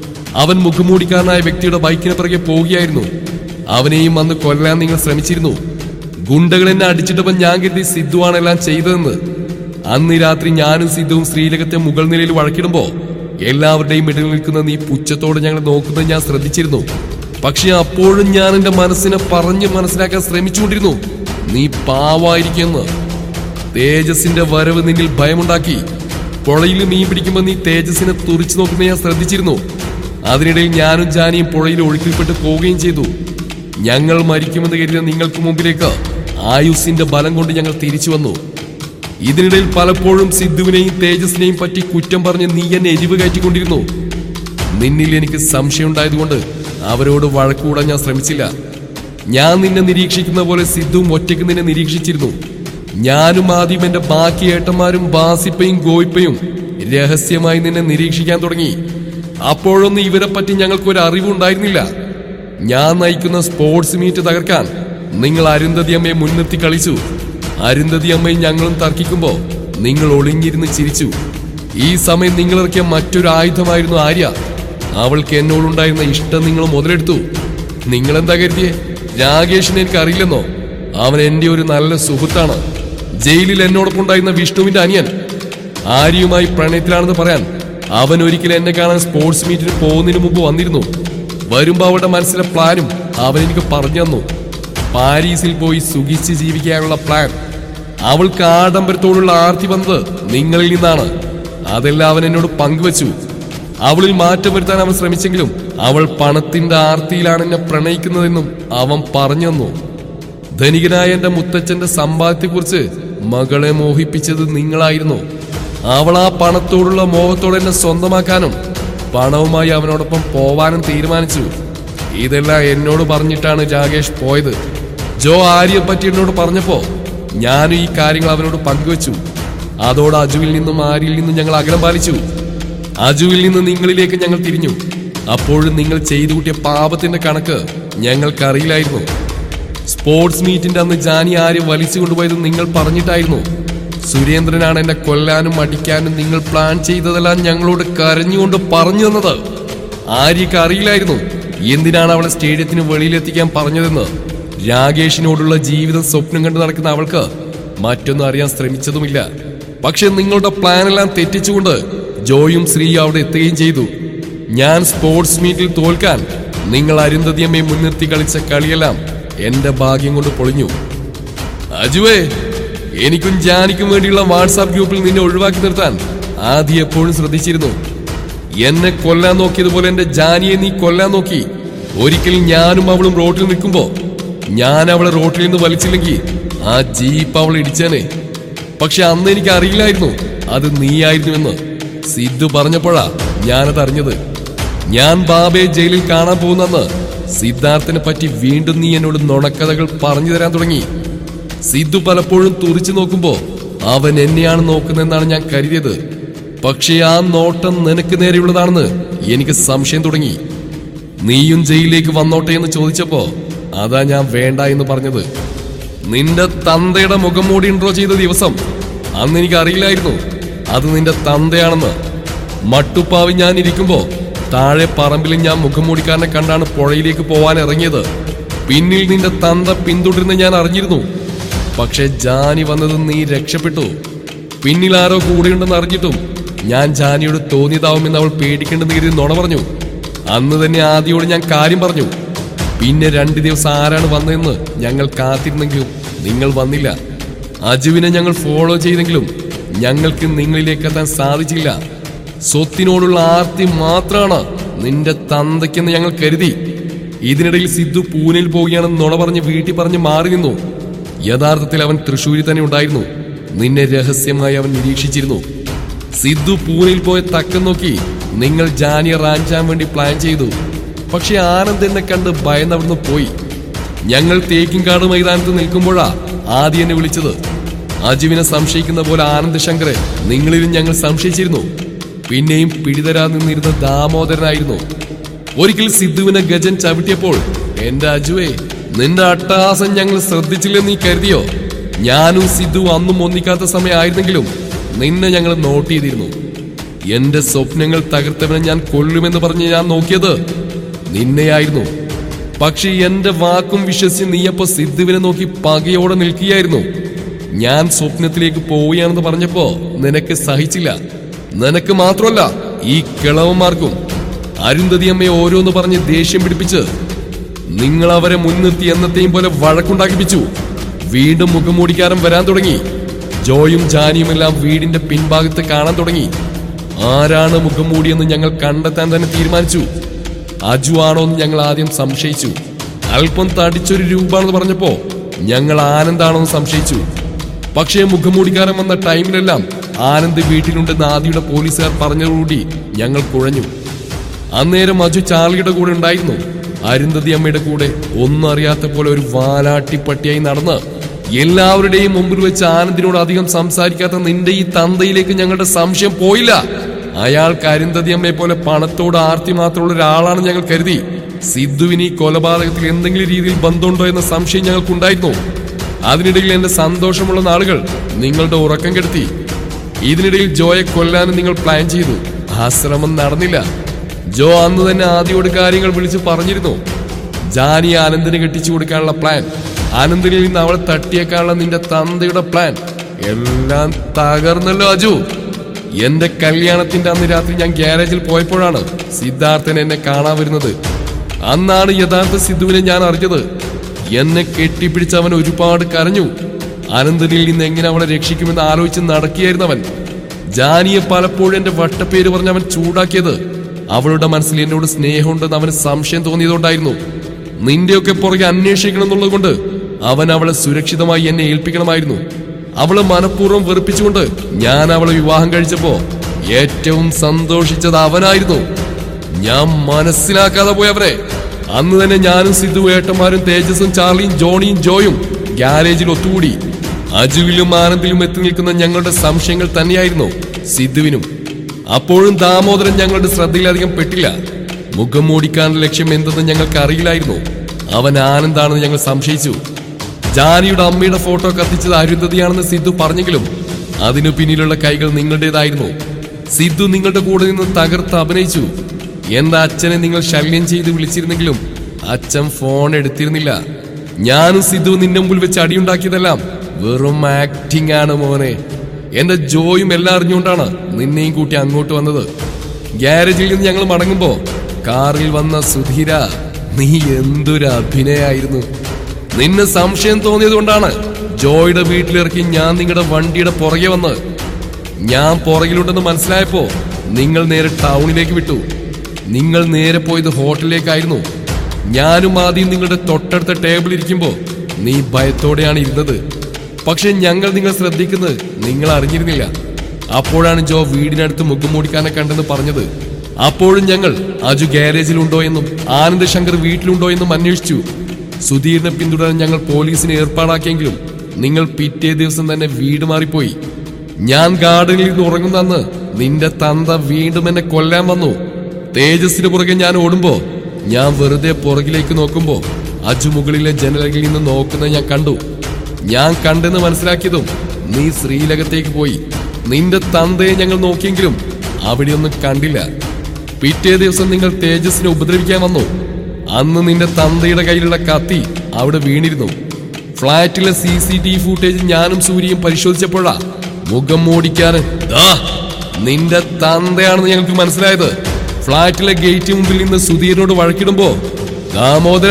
അവൻ മുഖംമൂടിക്കാരനായ വ്യക്തിയുടെ ബൈക്കിന് പിറകെ പോവുകയായിരുന്നു അവനെയും അന്ന് കൊല്ലാൻ നിങ്ങൾ ശ്രമിച്ചിരുന്നു ഗുണ്ടകൾ എന്നെ അടിച്ചിട്ടപ്പോൾ ഞാൻ കരുതി സിദ്ധുവാണ് എല്ലാം ചെയ്തതെന്ന് അന്ന് രാത്രി ഞാനും സിദ്ധുവും ശ്രീലകത്തെ മുകൾ നിലയിൽ വഴക്കിടുമ്പോ എല്ലാവരുടെയും ഇടയിൽ നിൽക്കുന്ന നീ പുച്ഛത്തോടെ ഞങ്ങൾ നോക്കുന്നത് ഞാൻ ശ്രദ്ധിച്ചിരുന്നു പക്ഷെ അപ്പോഴും ഞാൻ എന്റെ മനസ്സിനെ പറഞ്ഞ് മനസ്സിലാക്കാൻ ശ്രമിച്ചുകൊണ്ടിരുന്നു നീ പാവായിരിക്കുമെന്ന് തേജസിന്റെ വരവ് നിന്നിൽ ഭയമുണ്ടാക്കി പുഴയിൽ മീൻ പിടിക്കുമ്പോൾ നീ തേജസിനെ തുറിച്ചു നോക്കുന്നത് ഞാൻ ശ്രദ്ധിച്ചിരുന്നു അതിനിടയിൽ ഞാനും ജാനിയും പുഴയിൽ ഒഴുക്കിൽപ്പെട്ട് പോവുകയും ചെയ്തു ഞങ്ങൾ മരിക്കുമെന്ന് കരുതിയ നിങ്ങൾക്ക് മുമ്പിലേക്ക് ആയുസിന്റെ ബലം കൊണ്ട് ഞങ്ങൾ തിരിച്ചു വന്നു ഇതിനിടയിൽ പലപ്പോഴും സിദ്ധുവിനെയും തേജസിനെയും പറ്റി കുറ്റം പറഞ്ഞ് നീ എന്നെ എരിവ് കയറ്റിക്കൊണ്ടിരുന്നു നിന്നിൽ എനിക്ക് സംശയമുണ്ടായതുകൊണ്ട് അവരോട് വഴക്കൂടാൻ ഞാൻ ശ്രമിച്ചില്ല ഞാൻ നിന്നെ നിരീക്ഷിക്കുന്ന പോലെ സിദ്ധുവും ഒറ്റയ്ക്ക് നിന്നെ നിരീക്ഷിച്ചിരുന്നു ഞാനും ആദ്യം എന്റെ ബാക്കി ഏട്ടന്മാരും ബാസിപ്പയും ഗോയിപ്പയും രഹസ്യമായി നിന്നെ നിരീക്ഷിക്കാൻ തുടങ്ങി അപ്പോഴൊന്നും ഇവരെ പറ്റി ഞങ്ങൾക്കൊരു അറിവുണ്ടായിരുന്നില്ല ഞാൻ നയിക്കുന്ന സ്പോർട്സ് മീറ്റ് തകർക്കാൻ നിങ്ങൾ അരുന്ധതി അമ്മയെ മുൻനിർത്തി കളിച്ചു അരുന്ധതി അമ്മയും ഞങ്ങളും തർക്കിക്കുമ്പോ നിങ്ങൾ ഒളിഞ്ഞിരുന്ന് ചിരിച്ചു ഈ സമയം നിങ്ങൾ ഇറക്കിയ മറ്റൊരു ആയുധമായിരുന്നു ആര്യ അവൾക്ക് എന്നോടുണ്ടായിരുന്ന ഇഷ്ടം നിങ്ങൾ മുതലെടുത്തു നിങ്ങൾ എന്താ കരുതിയേ രാകേഷിനെ എനിക്ക് അറിയില്ലെന്നോ അവൻ എന്റെ ഒരു നല്ല സുഹൃത്താണ് ജയിലിൽ എന്നോടൊപ്പം ഉണ്ടായിരുന്ന വിഷ്ണുവിന്റെ അനിയൻ ആര്യയുമായി പ്രണയത്തിലാണെന്ന് പറയാൻ അവൻ ഒരിക്കലും എന്നെ കാണാൻ സ്പോർട്സ് മീറ്റിന് പോകുന്നതിന് മുമ്പ് വന്നിരുന്നു വരുമ്പോ അവളുടെ മനസ്സിലെ പ്ലാനും അവൻ എനിക്ക് പറഞ്ഞു തന്നു പാരീസിൽ പോയി സുഖിച്ച് ജീവിക്കാനുള്ള പ്ലാൻ അവൾക്ക് ആഡംബരത്തോടുള്ള ആർത്തി വന്നത് നിങ്ങളിൽ നിന്നാണ് അതെല്ലാം അവൻ എന്നോട് പങ്കുവച്ചു അവളിൽ മാറ്റം വരുത്താൻ അവൻ ശ്രമിച്ചെങ്കിലും അവൾ പണത്തിന്റെ ആർത്തിയിലാണ് എന്നെ പ്രണയിക്കുന്നതെന്നും അവൻ പറഞ്ഞു തന്നു ധനികനായ എന്റെ മുത്തച്ഛന്റെ സമ്പാദ്യത്തെക്കുറിച്ച് മകളെ മോഹിപ്പിച്ചത് നിങ്ങളായിരുന്നു അവൾ ആ പണത്തോടുള്ള മോഹത്തോടെ എന്നെ സ്വന്തമാക്കാനും പണവുമായി അവനോടൊപ്പം പോവാനും തീരുമാനിച്ചു ഇതെല്ലാം എന്നോട് പറഞ്ഞിട്ടാണ് രാകേഷ് പോയത് ജോ ആര്യയെ പറ്റി എന്നോട് പറഞ്ഞപ്പോ ഞാനും ഈ കാര്യങ്ങൾ അവനോട് പങ്കുവച്ചു അതോടെ അജുവിൽ നിന്നും ആര്യയിൽ നിന്നും ഞങ്ങൾ അകലം പാലിച്ചു അജുവിൽ നിന്ന് നിങ്ങളിലേക്ക് ഞങ്ങൾ തിരിഞ്ഞു അപ്പോഴും നിങ്ങൾ ചെയ്തു കൂട്ടിയ പാപത്തിന്റെ കണക്ക് ഞങ്ങൾക്കറിയില്ലായിരുന്നു സ്പോർട്സ് മീറ്റിന്റെ അന്ന് ജാനി ആര്യ വലിച്ചു കൊണ്ടുപോയത് നിങ്ങൾ പറഞ്ഞിട്ടായിരുന്നു സുരേന്ദ്രനാണ് എന്നെ കൊല്ലാനും അടിക്കാനും നിങ്ങൾ പ്ലാൻ ചെയ്തതെല്ലാം ഞങ്ങളോട് കരഞ്ഞുകൊണ്ട് പറഞ്ഞു തന്നത് ആര്യക്ക് അറിയില്ലായിരുന്നു എന്തിനാണ് അവളെ സ്റ്റേഡിയത്തിന് വെളിയിലെത്തിക്കാൻ പറഞ്ഞതെന്ന് രാകേഷിനോടുള്ള ജീവിതം സ്വപ്നം കണ്ടു നടക്കുന്ന അവൾക്ക് മറ്റൊന്നും അറിയാൻ ശ്രമിച്ചതുമില്ല പക്ഷെ നിങ്ങളുടെ പ്ലാനെല്ലാം തെറ്റിച്ചുകൊണ്ട് ജോയും ശ്രീയും അവിടെ എത്തുകയും ചെയ്തു ഞാൻ സ്പോർട്സ് മീറ്റിൽ തോൽക്കാൻ നിങ്ങൾ അരുന്ധതിയമ്മയെ മുൻനിർത്തി കളിച്ച കളിയെല്ലാം എന്റെ ഭാഗ്യം കൊണ്ട് പൊളിഞ്ഞു അജുവേ എനിക്കും ജാനിക്കും വേണ്ടിയുള്ള വാട്സാപ്പ് ഗ്രൂപ്പിൽ നിന്നെ ഒഴിവാക്കി നിർത്താൻ ആദ്യം എപ്പോഴും ശ്രദ്ധിച്ചിരുന്നു എന്നെ കൊല്ലാൻ നോക്കിയതുപോലെ എന്റെ ജാനിയെ നീ കൊല്ലാൻ നോക്കി ഒരിക്കൽ ഞാനും അവളും റോട്ടിൽ നിൽക്കുമ്പോ ഞാൻ അവളെ റോട്ടിൽ നിന്ന് വലിച്ചില്ലെങ്കിൽ ആ ജീപ്പ് അവൾ ഇടിച്ചേനെ പക്ഷെ അന്ന് എനിക്ക് അറിയില്ലായിരുന്നു അത് നീയായിരുന്നുവെന്ന് സിദ്ധു പറഞ്ഞപ്പോഴാ ഞാനത് അറിഞ്ഞത് ഞാൻ ബാബയെ ജയിലിൽ കാണാൻ പോകുന്നെന്ന് സിദ്ധാർത്ഥനെ പറ്റി വീണ്ടും നീ എന്നോട് നുണക്കഥകൾ പറഞ്ഞു തരാൻ തുടങ്ങി സിദ്ധു പലപ്പോഴും തുറിച്ചു നോക്കുമ്പോ അവൻ എന്നെയാണ് നോക്കുന്നതെന്നാണ് ഞാൻ കരുതിയത് പക്ഷേ ആ നോട്ടം നിനക്ക് നേരെയുള്ളതാണെന്ന് എനിക്ക് സംശയം തുടങ്ങി നീയും ജയിലിലേക്ക് വന്നോട്ടെ എന്ന് ചോദിച്ചപ്പോ അതാ ഞാൻ വേണ്ട എന്ന് പറഞ്ഞത് നിന്റെ തന്തയുടെ മുഖം മൂടി ഇൻട്രോ ചെയ്ത ദിവസം അന്ന് എനിക്ക് അറിയില്ലായിരുന്നു അത് നിന്റെ തന്തയാണെന്ന് മട്ടുപ്പാവി ഞാൻ ഇരിക്കുമ്പോ താഴെ പറമ്പിൽ ഞാൻ മുഖംമൂടിക്കാരനെ കണ്ടാണ് പുഴയിലേക്ക് പോവാൻ ഇറങ്ങിയത് പിന്നിൽ നിന്റെ തന്ത പിന്തുടരുന്ന ഞാൻ അറിഞ്ഞിരുന്നു പക്ഷെ ജാനി വന്നത് നീ രക്ഷപ്പെട്ടു പിന്നിൽ ആരോ കൂടെയുണ്ടെന്ന് അറിഞ്ഞിട്ടും ഞാൻ ജാനിയോട് തോന്നിയതാവുമെന്ന് അവൾ പേടിക്കേണ്ടെന്ന് കരുതി നുണ പറഞ്ഞു അന്ന് തന്നെ ആദ്യയോട് ഞാൻ കാര്യം പറഞ്ഞു പിന്നെ രണ്ട് ദിവസം ആരാണ് വന്നതെന്ന് ഞങ്ങൾ കാത്തിരുന്നെങ്കിലും നിങ്ങൾ വന്നില്ല അജുവിനെ ഞങ്ങൾ ഫോളോ ചെയ്തെങ്കിലും ഞങ്ങൾക്ക് നിങ്ങളിലേക്ക് എത്താൻ സാധിച്ചില്ല സ്വത്തിനോടുള്ള ആർത്തി മാത്രമാണ് നിന്റെ തന്തയ്ക്കെന്ന് ഞങ്ങൾ കരുതി ഇതിനിടയിൽ സിദ്ധു പൂനെയിൽ പോവുകയാണെന്ന് നുണ പറഞ്ഞ് വീട്ടിൽ പറഞ്ഞ് മാറി നിന്നു യഥാർത്ഥത്തിൽ അവൻ തൃശ്ശൂരിൽ തന്നെ ഉണ്ടായിരുന്നു നിന്നെ രഹസ്യമായി അവൻ നിരീക്ഷിച്ചിരുന്നു സിദ്ധു പൂനെയിൽ പോയ തക്കം നോക്കി നിങ്ങൾ ജാനിയെ റാഞ്ചാൻ വേണ്ടി പ്ലാൻ ചെയ്തു പക്ഷെ ആനന്ദ് എന്നെ കണ്ട് ഭയന്നവിടുന്ന് പോയി ഞങ്ങൾ തേക്കിൻകാട് മൈതാനത്ത് നിൽക്കുമ്പോഴാ ആദ്യം എന്നെ വിളിച്ചത് അജുവിനെ സംശയിക്കുന്ന പോലെ ആനന്ദ് ശങ്കറെ നിങ്ങളിലും ഞങ്ങൾ സംശയിച്ചിരുന്നു പിന്നെയും പിടിതരാൻ നിന്നിരുന്ന ദാമോദരനായിരുന്നു ഒരിക്കൽ സിദ്ധുവിനെ ഗജൻ ചവിട്ടിയപ്പോൾ എന്റെ അജുവേ നിന്റെ അട്ടഹാസം ഞങ്ങൾ ശ്രദ്ധിച്ചില്ലെന്ന് നീ കരുതിയോ ഞാനും സിദ്ധു അന്നും ഒന്നിക്കാത്ത സമയമായിരുന്നെങ്കിലും നിന്നെ ഞങ്ങൾ നോട്ട് ചെയ്തിരുന്നു എന്റെ സ്വപ്നങ്ങൾ തകർത്തവനെ ഞാൻ കൊല്ലുമെന്ന് പറഞ്ഞ് ഞാൻ നോക്കിയത് നിന്നെയായിരുന്നു പക്ഷെ എന്റെ വാക്കും വിശ്വസിച്ച് നീയപ്പോ സിദ്ധുവിനെ നോക്കി പകയോടെ നിൽക്കുകയായിരുന്നു ഞാൻ സ്വപ്നത്തിലേക്ക് പോവുകയാണെന്ന് പറഞ്ഞപ്പോ നിനക്ക് സഹിച്ചില്ല നിനക്ക് മാത്രമല്ല ഈ കിളവന്മാർക്കും അരുന്ധതി അമ്മയെ ഓരോന്ന് പറഞ്ഞ് ദേഷ്യം പിടിപ്പിച്ച് നിങ്ങൾ അവരെ മുൻനിർത്തി എന്നത്തെയും പോലെ വഴക്കുണ്ടാക്കിപ്പിച്ചു വീണ്ടും മുഖംമൂടിക്കാരൻ വരാൻ തുടങ്ങി ജോയും ജാനിയും എല്ലാം വീടിന്റെ പിൻഭാഗത്ത് കാണാൻ തുടങ്ങി ആരാണ് മുഖം മൂടിയെന്ന് ഞങ്ങൾ കണ്ടെത്താൻ തന്നെ തീരുമാനിച്ചു അജു ആണോ എന്ന് ഞങ്ങൾ ആദ്യം സംശയിച്ചു അല്പം തടിച്ചൊരു രൂപാണെന്ന് പറഞ്ഞപ്പോ ഞങ്ങൾ ആനന്ദാണോ എന്ന് സംശയിച്ചു പക്ഷേ മുഖംമൂടിക്കാരൻ വന്ന ടൈമിലെല്ലാം ആനന്ദ് വീട്ടിലുണ്ടെന്ന് ആദിയുടെ പോലീസുകാർ പറഞ്ഞതോടുകൂടി ഞങ്ങൾ കുഴഞ്ഞു അന്നേരം അജു ചാർലിയുടെ കൂടെ ഉണ്ടായിരുന്നു അരുന്ധതി അമ്മയുടെ കൂടെ ഒന്നും അറിയാത്ത പോലെ ഒരു വാലാട്ടിപ്പട്ടിയായി നടന്ന് എല്ലാവരുടെയും മുമ്പിൽ വെച്ച് ആനന്ദിനോട് അധികം സംസാരിക്കാത്ത നിന്റെ ഈ തന്തയിലേക്ക് ഞങ്ങളുടെ സംശയം പോയില്ല അയാൾക്ക് അരുന്ധതി അമ്മയെ പോലെ പണത്തോട് ആർത്തി മാത്രമുള്ള ഒരാളാണ് ഞങ്ങൾ കരുതി സിദ്ധുവിന് ഈ കൊലപാതകത്തിൽ എന്തെങ്കിലും രീതിയിൽ ബന്ധമുണ്ടോ എന്ന സംശയം ഞങ്ങൾക്കുണ്ടായിരുന്നു അതിനിടയിൽ എന്റെ സന്തോഷമുള്ള നാളുകൾ നിങ്ങളുടെ ഉറക്കം കെടുത്തി ഇതിനിടയിൽ ജോയെ കൊല്ലാനും നിങ്ങൾ പ്ലാൻ ചെയ്തു ആ ശ്രമം നടന്നില്ല ജോ അന്ന് തന്നെ ആദ്യോട് കാര്യങ്ങൾ വിളിച്ച് പറഞ്ഞിരുന്നു ജാനി ആനന്ദിന് കെട്ടിച്ചു കൊടുക്കാനുള്ള പ്ലാൻ ആനന്ദിനിൽ നിന്ന് അവളെ തട്ടിയേക്കാനുള്ള നിന്റെ തന്തയുടെ പ്ലാൻ എല്ലാം തകർന്നല്ലോ അജു എന്റെ കല്യാണത്തിന്റെ അന്ന് രാത്രി ഞാൻ ഗ്യാരേജിൽ പോയപ്പോഴാണ് സിദ്ധാർത്ഥൻ എന്നെ കാണാൻ വരുന്നത് അന്നാണ് യഥാർത്ഥ സിദ്ധുവിനെ ഞാൻ അറിഞ്ഞത് എന്നെ കെട്ടിപ്പിടിച്ച് അവൻ ഒരുപാട് കരഞ്ഞു അനന്തനിൽ നിന്ന് എങ്ങനെ അവളെ രക്ഷിക്കുമെന്ന് ആലോചിച്ച് നടക്കുകയായിരുന്നു അവൻ ജാനിയെ പലപ്പോഴും എന്റെ വട്ടപ്പേര് പറഞ്ഞ് അവൻ ചൂടാക്കിയത് അവളുടെ മനസ്സിൽ എന്നോട് സ്നേഹമുണ്ടെന്ന് അവന് സംശയം തോന്നിയതുകൊണ്ടായിരുന്നു നിന്റെയൊക്കെ പുറകെ അന്വേഷിക്കണം എന്നുള്ളത് കൊണ്ട് അവൻ അവളെ സുരക്ഷിതമായി എന്നെ ഏൽപ്പിക്കണമായിരുന്നു അവളെ മനഃപൂർവ്വം വെറുപ്പിച്ചുകൊണ്ട് ഞാൻ അവളെ വിവാഹം കഴിച്ചപ്പോ ഏറ്റവും സന്തോഷിച്ചത് അവനായിരുന്നു ഞാൻ മനസ്സിലാക്കാതെ പോയവരെ അന്ന് തന്നെ ഞാനും സിദ്ധു ഏട്ടന്മാരും തേജസും ചാർലിയും ജോണിയും ജോയും ഗ്യാരേജിൽ ഒത്തുകൂടി അജുവിലും ആനന്ദിലും എത്തി നിൽക്കുന്ന ഞങ്ങളുടെ സംശയങ്ങൾ തന്നെയായിരുന്നു സിദ്ധുവിനും അപ്പോഴും ദാമോദരൻ ഞങ്ങളുടെ ശ്രദ്ധയിലധികം പെട്ടില്ല മുഖം മൂടിക്കാനുള്ള ലക്ഷ്യം എന്തെന്ന് ഞങ്ങൾക്ക് അറിയില്ലായിരുന്നു അവൻ ആനന്ദാണെന്ന് ഞങ്ങൾ സംശയിച്ചു ജാനിയുടെ അമ്മയുടെ ഫോട്ടോ കത്തിച്ചത് അരുന്ധതിയാണെന്ന് സിദ്ധു പറഞ്ഞെങ്കിലും അതിനു പിന്നിലുള്ള കൈകൾ നിങ്ങളുടേതായിരുന്നു സിദ്ധു നിങ്ങളുടെ കൂടെ നിന്ന് തകർത്ത് അഭിനയിച്ചു എന്റെ അച്ഛനെ നിങ്ങൾ ശല്യം ചെയ്ത് വിളിച്ചിരുന്നെങ്കിലും അച്ഛൻ ഫോൺ എടുത്തിരുന്നില്ല ഞാനും സിദ്ധു നിന്റെ മുമ്പിൽ വെച്ച് അടിയുണ്ടാക്കിയതെല്ലാം വെറും ആക്ടിംഗ് ആണ് മോനെ എന്റെ ജോയും എല്ലാം അറിഞ്ഞുകൊണ്ടാണ് നിന്നെയും കൂട്ടി അങ്ങോട്ട് വന്നത് ഗ്യാരേജിൽ നിന്ന് ഞങ്ങൾ മടങ്ങുമ്പോ കാറിൽ വന്ന സുധീര നീ എന്തൊരു അഭിനയായിരുന്നു നിന്നെ സംശയം തോന്നിയത് കൊണ്ടാണ് ജോയുടെ വീട്ടിലിറക്കി ഞാൻ നിങ്ങളുടെ വണ്ടിയുടെ പുറകെ വന്ന് ഞാൻ പുറകിലുണ്ടെന്ന് മനസ്സിലായപ്പോ നിങ്ങൾ നേരെ ടൗണിലേക്ക് വിട്ടു നിങ്ങൾ നേരെ പോയത് ഹോട്ടലിലേക്കായിരുന്നു ഞാനും ആദ്യം നിങ്ങളുടെ തൊട്ടടുത്ത ടേബിൾ ഇരിക്കുമ്പോ നീ ഭയത്തോടെയാണ് ഇരുന്നത് പക്ഷെ ഞങ്ങൾ നിങ്ങൾ ശ്രദ്ധിക്കുന്നത് നിങ്ങൾ അറിഞ്ഞിരുന്നില്ല അപ്പോഴാണ് ജോ വീടിനടുത്ത് മുഖം മൂടിക്കാനെ കണ്ടെന്ന് പറഞ്ഞത് അപ്പോഴും ഞങ്ങൾ അജു ഗ്യാരേജിലുണ്ടോ എന്നും ആനന്ദ് ശങ്കർ വീട്ടിലുണ്ടോ എന്നും അന്വേഷിച്ചു സുധീറിനെ പിന്തുടരാൻ ഞങ്ങൾ പോലീസിനെ ഏർപ്പാടാക്കിയെങ്കിലും നിങ്ങൾ പിറ്റേ ദിവസം തന്നെ വീട് മാറിപ്പോയി ഞാൻ ഗാർഡനിൽ ഇരുന്ന് ഉറങ്ങുന്ന അന്ന് നിന്റെ തന്ത വീണ്ടും എന്നെ കൊല്ലാൻ വന്നു തേജസ്സിന് പുറകെ ഞാൻ ഓടുമ്പോ ഞാൻ വെറുതെ പുറകിലേക്ക് നോക്കുമ്പോ അജു മുകളിലെ ജനലകളിൽ നിന്ന് നോക്കുന്നത് ഞാൻ കണ്ടു ഞാൻ കണ്ടെന്ന് മനസ്സിലാക്കിയതും നീ ശ്രീലകത്തേക്ക് പോയി നിന്റെ തന്തയെ ഞങ്ങൾ നോക്കിയെങ്കിലും അവിടെയൊന്നും കണ്ടില്ല പിറ്റേ ദിവസം നിങ്ങൾ തേജസ്സിനെ ഉപദ്രവിക്കാൻ വന്നു അന്ന് നിന്റെ തന്തയുടെ കയ്യിലുള്ള കത്തി അവിടെ വീണിരുന്നു ഫ്ളാറ്റിലെ C C T V footage ഞാനും സൂര്യയും പരിശോധിച്ചപ്പോഴാ മുഖം മൂടിക്കാന് ദാ, നിന്റെ തന്തയാണെന്ന് ഞങ്ങൾക്ക് മനസ്സിലായത് ഫ്ളാറ്റിലെ ഗേറ്റ് മുമ്പിൽ നിന്ന് സുധീരനോട് വഴക്കിടുമ്പോ ദാമോദര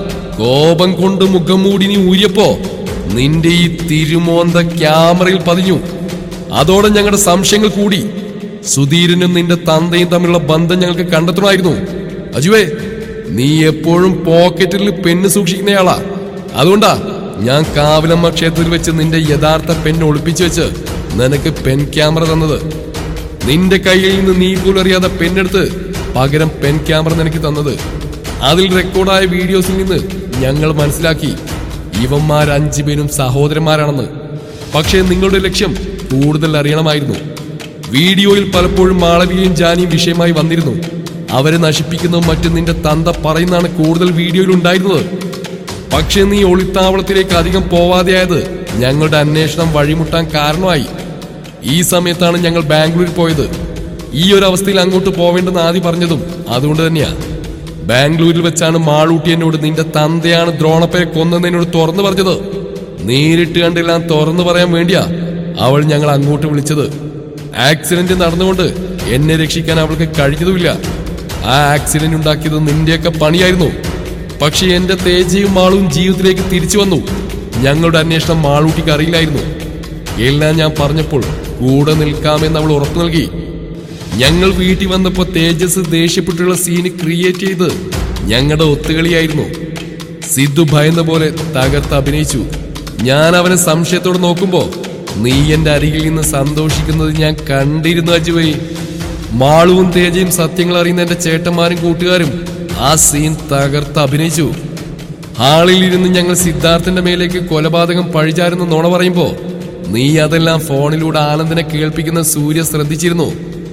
കോപം കൊണ്ട് മുഖം മൂടി നീ ഊരിയപ്പോ നിന്റെ ഈ തിരുമോന്ത ക്യാമറയിൽ പതിഞ്ഞു അതോടെ ഞങ്ങളുടെ സംശയങ്ങൾ കൂടി സുധീരനും നിന്റെ തന്തയും തമ്മിലുള്ള ബന്ധം ഞങ്ങൾക്ക് കണ്ടെത്തണമായിരുന്നു അജുവേ നീ എപ്പോഴും പോക്കറ്റിൽ പെണ്ണ് സൂക്ഷിക്കുന്നയാളാ അതുകൊണ്ടാ ഞാൻ കാവിലമ്മ ക്ഷേത്രത്തിൽ വെച്ച് നിന്റെ യഥാർത്ഥ പെണ്ണ് ഒളിപ്പിച്ചു വെച്ച് നിനക്ക് പെൻ ക്യാമറ തന്നത് നിന്റെ കയ്യിൽ നിന്ന് നീ പോലും അറിയാതെ പെണ്ണെടുത്ത് പകരം പെൻ ക്യാമറ നിനക്ക് തന്നത് അതിൽ റെക്കോർഡായ വീഡിയോസിൽ നിന്ന് ഞങ്ങൾ മനസ്സിലാക്കി ഇവന്മാർ അഞ്ചു പേരും സഹോദരന്മാരാണെന്ന് പക്ഷേ നിങ്ങളുടെ ലക്ഷ്യം കൂടുതൽ അറിയണമായിരുന്നു വീഡിയോയിൽ പലപ്പോഴും മാളവികയും ജാനിയും വിഷയമായി വന്നിരുന്നു അവരെ നശിപ്പിക്കുന്നതും മറ്റും നിന്റെ തന്ത പറയുന്നതാണ് കൂടുതൽ വീഡിയോയിൽ ഉണ്ടായിരുന്നത് പക്ഷെ നീ ഒളിത്താവളത്തിലേക്ക് അധികം പോവാതെയായത് ഞങ്ങളുടെ അന്വേഷണം വഴിമുട്ടാൻ കാരണമായി ഈ സമയത്താണ് ഞങ്ങൾ ബാംഗ്ലൂരിൽ പോയത് ഈ ഒരു അവസ്ഥയിൽ അങ്ങോട്ട് പോവേണ്ടെന്ന് ആദ്യം പറഞ്ഞതും അതുകൊണ്ട് തന്നെയാ ബാംഗ്ലൂരിൽ വെച്ചാണ് മാളൂട്ടി എന്നോട് നിന്റെ തന്തയാണ് ദ്രോണപ്പയെ കൊന്നതെന്നോട് തുറന്നു പറഞ്ഞത് നേരിട്ട് കണ്ടെല്ലാം തുറന്നു പറയാൻ വേണ്ടിയാ അവൾ ഞങ്ങൾ അങ്ങോട്ട് വിളിച്ചത് ആക്സിഡന്റ് നടന്നുകൊണ്ട് എന്നെ രക്ഷിക്കാൻ അവൾക്ക് കഴിഞ്ഞതുമില്ല ആ ആക്സിഡന്റ് ഉണ്ടാക്കിയത് നിന്റെയൊക്കെ പണിയായിരുന്നു പക്ഷെ എന്റെ തേജയും മാളും ജീവിതത്തിലേക്ക് തിരിച്ചു വന്നു ഞങ്ങളുടെ അന്വേഷണം മാളൂട്ടിക്ക് അറിയില്ലായിരുന്നു എല്ലാം ഞാൻ പറഞ്ഞപ്പോൾ കൂടെ നിൽക്കാമെന്ന് അവൾ ഉറപ്പു നൽകി ഞങ്ങൾ വീട്ടിൽ വന്നപ്പോ തേജസ് ദേഷ്യപ്പെട്ടുള്ള സീന് ക്രിയേറ്റ് ചെയ്ത് ഞങ്ങളുടെ ഒത്തുകളിയായിരുന്നു സിദ്ധു ഭയന്ന പോലെ തകർത്ത് അഭിനയിച്ചു ഞാൻ അവനെ സംശയത്തോടെ നോക്കുമ്പോ നീ എന്റെ അരികിൽ നിന്ന് സന്തോഷിക്കുന്നത് ഞാൻ കണ്ടിരുന്നു അജുവൈ മാളുവും തേജയും സത്യങ്ങൾ അറിയുന്ന എന്റെ ചേട്ടന്മാരും കൂട്ടുകാരും ആ സീൻ തകർത്ത് അഭിനയിച്ചു ഹാളിൽ ഇരുന്ന് ഞങ്ങൾ സിദ്ധാർത്ഥന്റെ മേലേക്ക് കൊലപാതകം പഴിചാരുന്ന നുണ പറയുമ്പോ നീ അതെല്ലാം ഫോണിലൂടെ ആനന്ദിനെ കേൾപ്പിക്കുന്ന സൂര്യ ശ്രദ്ധിച്ചിരുന്നു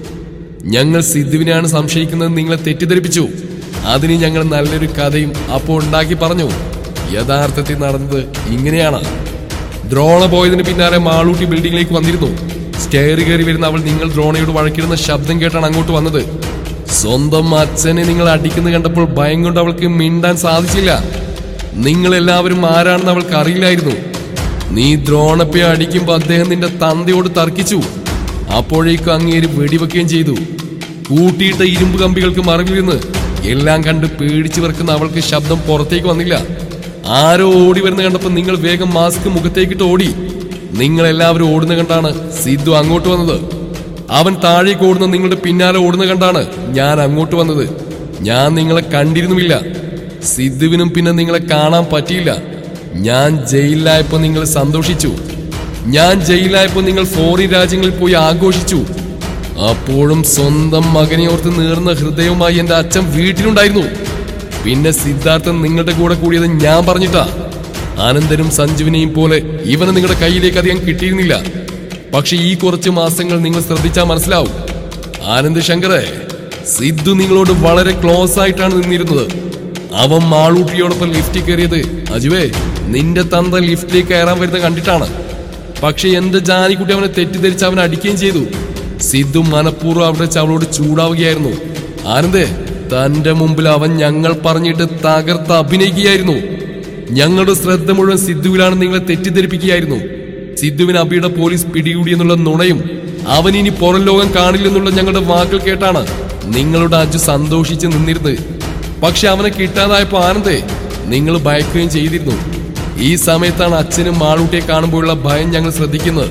ഞങ്ങൾ സിദ്ധുവിനെയാണ് സംശയിക്കുന്നത് നിങ്ങളെ തെറ്റിദ്ധരിപ്പിച്ചു അതിന് ഞങ്ങൾ നല്ലൊരു കഥയും അപ്പോൾ ഉണ്ടാക്കി പറഞ്ഞു യഥാർത്ഥത്തിൽ നടന്നത് ഇങ്ങനെയാണ് ദ്രോണ പോയതിന് പിന്നാലെ മാളൂട്ടി ബിൽഡിംഗിലേക്ക് വന്നിരുന്നു സ്റ്റെയർ കയറി വരുന്ന അവൾ നിങ്ങൾ ദ്രോണയോട് വഴക്കിടുന്ന ശബ്ദം കേട്ടാണ് അങ്ങോട്ട് വന്നത് സ്വന്തം അച്ഛനെ നിങ്ങൾ അടിക്കുന്നത് കണ്ടപ്പോൾ ഭയം കൊണ്ട് അവൾക്ക് മിണ്ടാൻ സാധിച്ചില്ല നിങ്ങൾ എല്ലാവരും ആരാണെന്ന് അവൾക്ക് അറിയില്ലായിരുന്നു നീ ദ്രോണപ്പയെ അടിക്കുമ്പോൾ അദ്ദേഹം നിന്റെ തന്തയോട് തർക്കിച്ചു അപ്പോഴേക്കും അങ്ങേര് വെടിവെക്കുകയും ചെയ്തു കൂട്ടിയിട്ട ഇരുമ്പ് കമ്പികൾക്ക് മറവിലിരുന്ന് എല്ലാം കണ്ട് പേടിച്ചു വിറക്കുന്ന അവൾക്ക് ശബ്ദം പുറത്തേക്ക് വന്നില്ല ആരോ ഓടി വരുന്ന കണ്ടപ്പോൾ നിങ്ങൾ വേഗം മാസ്ക് മുഖത്തേക്കിട്ട് ഓടി നിങ്ങൾ എല്ലാവരും ഓടുന്ന കണ്ടാണ് സിദ്ധു അങ്ങോട്ട് വന്നത് അവൻ താഴേക്ക് ഓടുന്ന നിങ്ങളുടെ പിന്നാലെ ഓടുന്ന കണ്ടാണ് ഞാൻ അങ്ങോട്ട് വന്നത് ഞാൻ നിങ്ങളെ കണ്ടിരുന്നുമില്ല സിദ്ധുവിനും പിന്നെ നിങ്ങളെ കാണാൻ പറ്റിയില്ല ഞാൻ ജയിലിലായപ്പോ നിങ്ങൾ സന്തോഷിച്ചു ഞാൻ ജയിലായപ്പോ നിങ്ങൾ ഫോറിൻ രാജ്യങ്ങളിൽ പോയി ആഘോഷിച്ചു അപ്പോഴും സ്വന്തം മകനെ ഓർത്ത് നീർന്ന ഹൃദയവുമായി എന്റെ അച്ഛൻ വീട്ടിലുണ്ടായിരുന്നു പിന്നെ സിദ്ധാർത്ഥൻ നിങ്ങളുടെ കൂടെ കൂടിയത് ഞാൻ പറഞ്ഞിട്ടാ ആനന്ദനും സഞ്ജുവിനെയും പോലെ ഇവനെ നിങ്ങളുടെ കയ്യിലേക്ക് അധികം കിട്ടിയിരുന്നില്ല പക്ഷെ ഈ കുറച്ച് മാസങ്ങൾ നിങ്ങൾ ശ്രദ്ധിച്ചാൽ മനസ്സിലാവും ആനന്ദ് ശങ്കറെ സിദ്ധു നിങ്ങളോട് വളരെ ക്ലോസ് ആയിട്ടാണ് നിന്നിരുന്നത് അവൻ മാളൂട്ടിയോടൊപ്പം ലിഫ്റ്റിൽ കയറിയത് അജുവേ നിന്റെ തന്ത ലിഫ്റ്റിലേക്ക് കയറാൻ വരുന്നത് കണ്ടിട്ടാണ് പക്ഷെ എന്റെ ജാനിക്കുട്ടി അവനെ തെറ്റിദ്ധരിച്ച് അവനെ അടിക്കുകയും ചെയ്തു സിദ്ധു മനഃപൂർവ്വം അവിടെ വെച്ച് അവളോട് ചൂടാവുകയായിരുന്നു ആനന്ദേ തന്റെ മുമ്പിൽ അവൻ ഞങ്ങൾ പറഞ്ഞിട്ട് തകർത്ത് അഭിനയിക്കുകയായിരുന്നു ഞങ്ങളുടെ ശ്രദ്ധ മുഴുവൻ സിദ്ധുവിലാണ് നിങ്ങളെ തെറ്റിദ്ധരിപ്പിക്കുകയായിരുന്നു സിദ്ധുവിന് അബിയുടെ പോലീസ് പിടികൂടിയെന്നുള്ള നുണയും അവൻ ഇനി പുറം ലോകം കാണില്ലെന്നുള്ള ഞങ്ങളുടെ വാക്കുകൾ കേട്ടാണ് നിങ്ങളുടെ അജു സന്തോഷിച്ച് നിന്നിരുന്നത് പക്ഷെ അവനെ കിട്ടാതായപ്പോ ആനന്ദേ നിങ്ങൾ ഭയക്കുകയും ചെയ്തിരുന്നു ഈ സമയത്താണ് അച്ഛനും മാളൂട്ടിയെ കാണുമ്പോഴുള്ള ഭയം ഞങ്ങൾ ശ്രദ്ധിക്കുന്നത്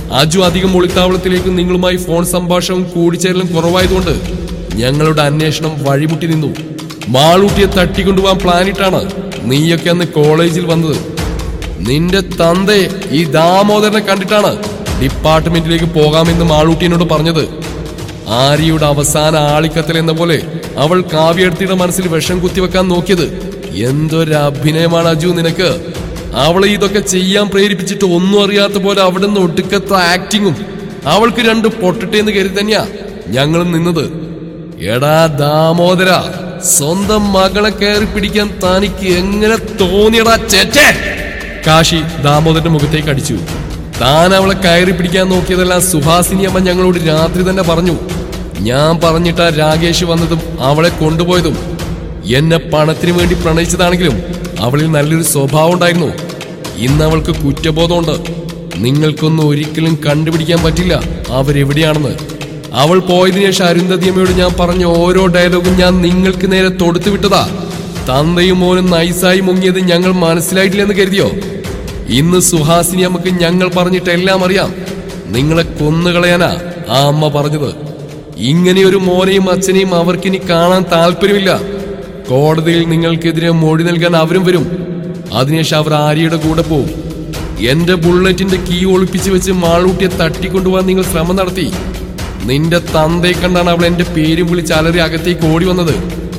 അജു അധികം ഒളിത്താവളത്തിലേക്ക് നിങ്ങളുമായി ഫോൺ സംഭാഷണവും കൂടിച്ചേരലും കുറവായതുകൊണ്ട് ഞങ്ങളുടെ അന്വേഷണം വഴിമുട്ടി നിന്നു മാളൂട്ടിയെ തട്ടിക്കൊണ്ടുപോകാൻ പ്ലാനിട്ടാണ് നീയൊക്കെ അന്ന് കോളേജിൽ വന്നത് നിന്റെ തന്തയെ ഈ ദാമോദരനെ കണ്ടിട്ടാണ് ഡിപ്പാർട്ട്മെന്റിലേക്ക് പോകാമെന്ന് മാളൂട്ടിയനോട് പറഞ്ഞത് ആര്യയുടെ അവസാന ആളിക്കത്തൽ എന്ന പോലെ അവൾ കാവ്യടുത്തിയുടെ മനസ്സിൽ വിഷം കുത്തിവെക്കാൻ നോക്കിയത് എന്തൊരു അഭിനയമാണ് അജു നിനക്ക് അവളെ ഇതൊക്കെ ചെയ്യാൻ പ്രേരിപ്പിച്ചിട്ട് ഒന്നും അറിയാത്ത പോലെ അവിടെ നിന്ന് ഒടുക്കത്ത ആക്ടിങ്ങും അവൾക്ക് രണ്ട് പൊട്ടട്ടെ എന്ന് കരുതി തന്നെയാ ഞങ്ങളും നിന്നത് എടാ ദാമോദര സ്വന്തം മകളെ കയറി പിടിക്കാൻ തനിക്ക് എങ്ങനെ തോന്നിയടാ ചേച്ചേ കാശി ദാമോദരന്റെ മുഖത്തേക്ക് അടിച്ചു താൻ അവളെ കയറി പിടിക്കാൻ നോക്കിയതെല്ലാം സുഹാസിനി അമ്മ ഞങ്ങളോട് രാത്രി തന്നെ പറഞ്ഞു ഞാൻ പറഞ്ഞിട്ടാ രാകേഷ് വന്നതും അവളെ കൊണ്ടുപോയതും എന്നെ പണത്തിന് വേണ്ടി പ്രണയിച്ചതാണെങ്കിലും അവളിൽ നല്ലൊരു സ്വഭാവം ഉണ്ടായിരുന്നു ഇന്ന് അവൾക്ക് കുറ്റബോധമുണ്ട് നിങ്ങൾക്കൊന്നും ഒരിക്കലും കണ്ടുപിടിക്കാൻ പറ്റില്ല അവരെവിടെയാണെന്ന് അവൾ പോയതിനു ശേഷം അരുന്ധതിയമ്മയോട് ഞാൻ പറഞ്ഞ ഓരോ ഡയലോഗും ഞാൻ നിങ്ങൾക്ക് നേരെ തൊടുത്തു വിട്ടതാ തന്തയും മോനും നൈസായി മുങ്ങിയത് ഞങ്ങൾ മനസ്സിലായിട്ടില്ലെന്ന് കരുതിയോ ഇന്ന് സുഹാസിനി അമ്മക്ക് ഞങ്ങൾ പറഞ്ഞിട്ട് എല്ലാം അറിയാം നിങ്ങളെ കൊന്നുകളയാനാ ആ അമ്മ പറഞ്ഞത് ഇങ്ങനെയൊരു മോനെയും അച്ഛനെയും അവർക്കിനി കാണാൻ താല്പര്യമില്ല കോടതിയിൽ നിങ്ങൾക്കെതിരെ മൊഴി നൽകാൻ അവരും വരും അതിനുശേഷം അവർ ആര്യയുടെ കൂടെ പോവും എന്റെ ബുള്ളറ്റിന്റെ കീ ഒളിപ്പിച്ചു വെച്ച് മാളൂട്ടിയെ തട്ടിക്കൊണ്ടുപോകാൻ നിങ്ങൾ ശ്രമം നടത്തി നിന്റെ തന്തയെ കണ്ടാണ് അവൾ എന്റെ പേരും വിളിച്ച് അലറി അകത്തേക്ക് ഓടി വന്നത്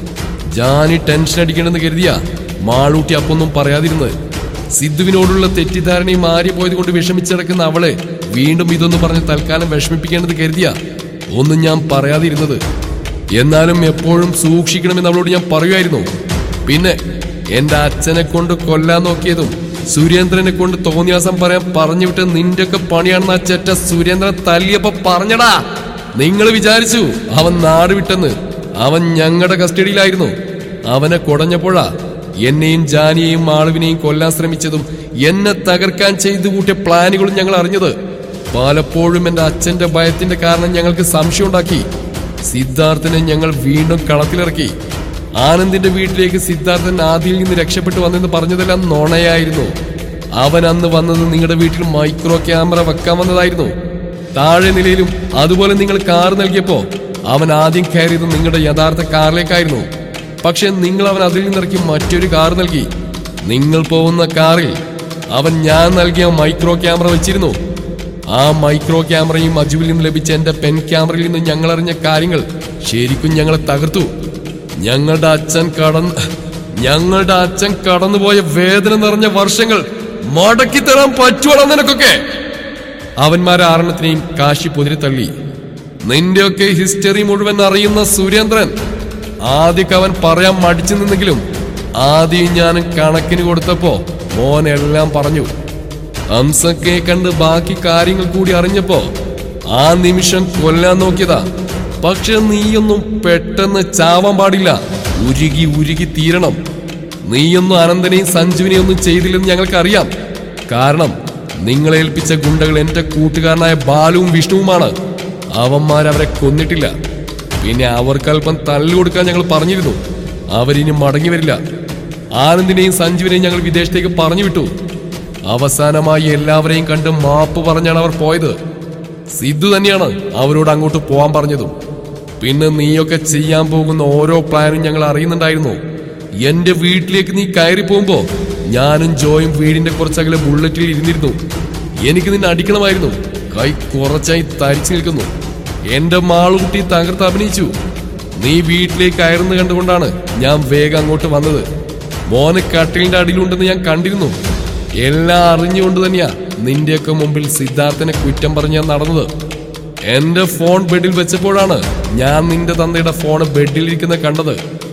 ജാനി ടെൻഷൻ അടിക്കണമെന്ന് കരുതിയ മാളൂട്ടി അപ്പൊന്നും പറയാതിരുന്നത് സിദ്ധുവിനോടുള്ള തെറ്റിദ്ധാരണയും മാറി പോയത് കൊണ്ട് വിഷമിച്ചിടക്കുന്ന അവളെ വീണ്ടും ഇതൊന്നും പറഞ്ഞ് തൽക്കാലം വിഷമിപ്പിക്കേണ്ടത് കരുതിയ ഒന്നും ഞാൻ പറയാതിരുന്നത് എന്നാലും എപ്പോഴും സൂക്ഷിക്കണമെന്ന് അവളോട് ഞാൻ പറയുമായിരുന്നു പിന്നെ എന്റെ അച്ഛനെ കൊണ്ട് കൊല്ലാൻ നോക്കിയതും സുരേന്ദ്രനെ കൊണ്ട് തോന്നിയാസം പറയാൻ പറഞ്ഞു വിട്ട് നിന്റെയൊക്കെ പണിയാണെന്ന് ആ ചെറ്റ സുരേന്ദ്രൻ തല്ലിയപ്പോ പറഞ്ഞടാ നിങ്ങൾ വിചാരിച്ചു അവൻ നാട് വിട്ടെന്ന് അവൻ ഞങ്ങളുടെ കസ്റ്റഡിയിലായിരുന്നു അവനെ കുടഞ്ഞപ്പോഴാ എന്നെയും ജാനിയെയും മാളുവിനെയും കൊല്ലാൻ ശ്രമിച്ചതും എന്നെ തകർക്കാൻ ചെയ്തു കൂട്ടിയ പ്ലാനുകളും ഞങ്ങൾ അറിഞ്ഞത് പലപ്പോഴും എന്റെ അച്ഛന്റെ ഭയത്തിന്റെ കാരണം ഞങ്ങൾക്ക് സംശയമുണ്ടാക്കി സിദ്ധാർത്ഥനെ ഞങ്ങൾ വീണ്ടും കളത്തിലിറക്കി ആനന്ദിന്റെ വീട്ടിലേക്ക് സിദ്ധാർത്ഥൻ ആദിയിൽ നിന്ന് രക്ഷപ്പെട്ടു വന്നെന്ന് പറഞ്ഞതെല്ലാം നുണയായിരുന്നു അവൻ അന്ന് വന്നത് നിങ്ങളുടെ വീട്ടിൽ മൈക്രോ ക്യാമറ വെക്കാൻ വന്നതായിരുന്നു താഴെ നിലയിലും അതുപോലെ നിങ്ങൾ കാർ നൽകിയപ്പോ അവൻ ആദ്യം കയറിയത് നിങ്ങളുടെ യഥാർത്ഥ കാറിലേക്കായിരുന്നു പക്ഷെ നിങ്ങൾ അവൻ അതിൽ നിന്നിറക്കി മറ്റൊരു കാർ നൽകി നിങ്ങൾ പോകുന്ന കാറിൽ അവൻ ഞാൻ നൽകിയ മൈക്രോ ക്യാമറ വെച്ചിരുന്നു ആ മൈക്രോ ക്യാമറയും അജുവിൽ നിന്ന് ലഭിച്ച എന്റെ പെൻ ക്യാമറയിൽ നിന്ന് ഞങ്ങൾ അറിഞ്ഞ കാര്യങ്ങൾ ശരിക്കും ഞങ്ങളെ തകർത്തു ഞങ്ങളുടെ അച്ഛൻ കടന്ന് ഞങ്ങളുടെ അച്ഛൻ കടന്നുപോയ വേദന നിറഞ്ഞ വർഷങ്ങൾ മടക്കി തരാൻ പറ്റുവാണോ നിനക്കൊക്കെ അവന്മാരെ ആറെണ്ണത്തിനെയും കാശി പൊതിരി തള്ളി നിന്റെയൊക്കെ ഹിസ്റ്ററി മുഴുവൻ അറിയുന്ന സുരേന്ദ്രൻ ആദ്യമൊക്കെ അവൻ പറയാൻ മടിച്ചു നിന്നെങ്കിലും ആദ്യം ഞാൻ കണക്കിന് കൊടുത്തപ്പോ മോൻ എല്ലാം പറഞ്ഞു ഹംസക്കെ കണ്ട് ബാക്കി കാര്യങ്ങൾ കൂടി അറിഞ്ഞപ്പോ ആ നിമിഷം കൊല്ലാൻ നോക്കിയതാ പക്ഷെ നീയൊന്നും പെട്ടെന്ന് ചാവാൻ പാടില്ല ഉരുകി ഉരുകി തീരണം നീയൊന്നും അനന്തനെയും സഞ്ജുവിനെയും ഒന്നും ചെയ്തില്ലെന്ന് ഞങ്ങൾക്കറിയാം കാരണം നിങ്ങളെ ഏൽപ്പിച്ച ഗുണ്ടകൾ എന്റെ കൂട്ടുകാരനായ ബാലുവും വിഷ്ണുവുമാണ് അവന്മാരവരെ കൊന്നിട്ടില്ല പിന്നെ അവർക്കല്പം തല്ലുകൊടുക്കാൻ ഞങ്ങൾ പറഞ്ഞിരുന്നു അവരിനി മടങ്ങി വരില്ല ആനന്ദിനെയും സഞ്ജുവിനെയും ഞങ്ങൾ വിദേശത്തേക്ക് പറഞ്ഞു വിട്ടു അവസാനമായി എല്ലാവരെയും കണ്ട് മാപ്പ് പറഞ്ഞാണ് അവർ പോയത് സിദ്ധു തന്നെയാണ് അവരോട് അങ്ങോട്ട് പോവാൻ പറഞ്ഞതും പിന്നെ നീയൊക്കെ ചെയ്യാൻ പോകുന്ന ഓരോ പ്ലാനും ഞങ്ങൾ അറിയുന്നുണ്ടായിരുന്നു എന്റെ വീട്ടിലേക്ക് നീ കയറി പോകുമ്പോ ഞാനും ജോയും വീടിന്റെ കുറച്ചകലെ ബുള്ളറ്റിൽ ഇരുന്നിരുന്നു എനിക്ക് നിന്നെ അടിക്കണമായിരുന്നു കൈ കുറച്ചായി തരിച്ചു നിൽക്കുന്നു എന്റെ മാളുകുട്ടി തകർത്ത് അഭിനയിച്ചു നീ വീട്ടിലേക്ക് കയറുന്ന കണ്ടുകൊണ്ടാണ് ഞാൻ വേഗം അങ്ങോട്ട് വന്നത് മോന് കട്ടിലിന്റെ അടിയിലുണ്ടെന്ന് ഞാൻ കണ്ടിരുന്നു എല്ലാം അറിഞ്ഞുകൊണ്ട് തന്നെയാ നിന്റെയൊക്കെ മുമ്പിൽ സിദ്ധാർത്ഥനെ കുറ്റം പറഞ്ഞ് ഞാൻ നടന്നത് എന്റെ ഫോൺ ബെഡിൽ വെച്ചപ്പോഴാണ് ഞാൻ നിന്റെ തന്തയുടെ ഫോൺ ബെഡിലിരിക്കുന്ന കണ്ടത്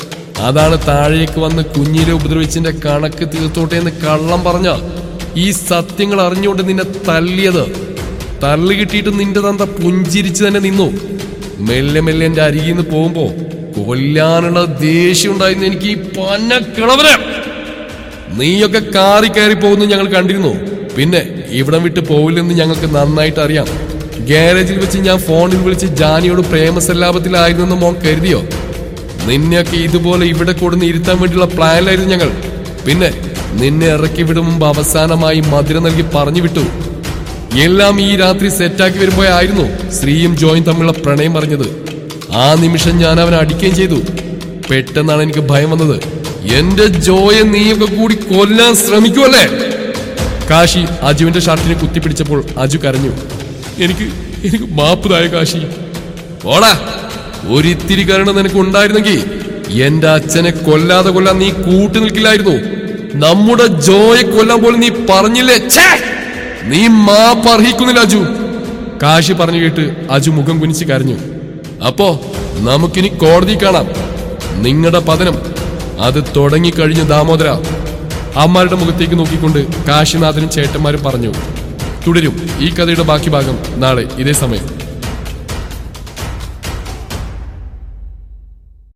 അതാണ് താഴേക്ക് വന്ന് കുഞ്ഞിനെ ഉപദ്രവിച്ചതിന്റെ കണക്ക് തീർത്തോട്ടെ എന്ന് കള്ളം പറഞ്ഞ ഈ സത്യങ്ങൾ അറിഞ്ഞുകൊണ്ട് നിന്നെ തല്ലിയത് തള്ളി കിട്ടിയിട്ട് നിന്റെ തന്ത പുഞ്ചിരിച്ച് തന്നെ നിന്നു മെല്ലെ മെല്ലെ എന്റെ അരികിൽ നിന്ന് പോകുമ്പോ കൊല്ലാനുള്ള ദേഷ്യം ഉണ്ടായിരുന്നു എനിക്ക് ഈ പന്ന കിളവരെ നീയൊക്കെ കാറി കയറി പോകുന്നു ഞങ്ങൾ കണ്ടിരുന്നു പിന്നെ ഇവിടം വിട്ട് പോവില്ലെന്ന് ഞങ്ങൾക്ക് നന്നായിട്ട് അറിയാം ഗ്യാരേജിൽ വെച്ച് ഞാൻ ഫോണിൽ വിളിച്ച് ജാനിയോട് പ്രേമസല്ലാപത്തിലായിരുന്നെന്ന് മോൻ കരുതിയോ നിന്നെയൊക്കെ ഇതുപോലെ ഇവിടെ കൊടുന്ന് ഇരുത്താൻ വേണ്ടിയുള്ള പ്ലാനിലായിരുന്നു ഞങ്ങൾ പിന്നെ നിന്നെ ഇറക്കി വിടും മുമ്പ് അവസാനമായി മധുര നൽകി പറഞ്ഞു വിട്ടു എല്ലാം ഈ രാത്രി സെറ്റാക്കി വരുമ്പോഴായിരുന്നു ശ്രീയും ജോയും തമ്മിലുള്ള പ്രണയം പറഞ്ഞത് ആ നിമിഷം ഞാൻ അവനെ അടിക്കുകയും ചെയ്തു പെട്ടെന്നാണ് എനിക്ക് ഭയം വന്നത് എന്റെ ജോയെ നീയൊക്കെ കൂടി കൊല്ലാൻ ശ്രമിക്കുമല്ലേ കാശി അജുവിന്റെ ഷർട്ടിനെ കുത്തിപ്പിടിച്ചപ്പോൾ അജു കരഞ്ഞു എനിക്ക് എനിക്ക് മാപ്പുതായ കാശി ഓടാ ഒരിത്തിരി കരുണ നിനക്ക് ഉണ്ടായിരുന്നെങ്കിൽ എന്റെ അച്ഛനെ കൊല്ലാതെ കൊല്ലാൻ നീ കൂട്ടു നിൽക്കില്ലായിരുന്നു നമ്മുടെ ജോയെ കൊല്ലാൻ പോലും നീ പറഞ്ഞില്ലേ ഛേ! നീ മാപ്പ് അർഹിക്കുന്നില്ല അജു കാശി പറഞ്ഞു കേട്ട് അജു മുഖം കുനിച്ച് കരഞ്ഞു അപ്പോ നമുക്കിനി കോടതി കാണാം നിങ്ങളുടെ പതനം അത് തുടങ്ങിക്കഴിഞ്ഞു ദാമോദര അമ്മമാരുടെ മുഖത്തേക്ക് നോക്കിക്കൊണ്ട് കാശിനാഥനും ചേട്ടന്മാരും പറഞ്ഞു തുടരും ഈ കഥയുടെ ബാക്കി ഭാഗം നാളെ ഇതേ സമയം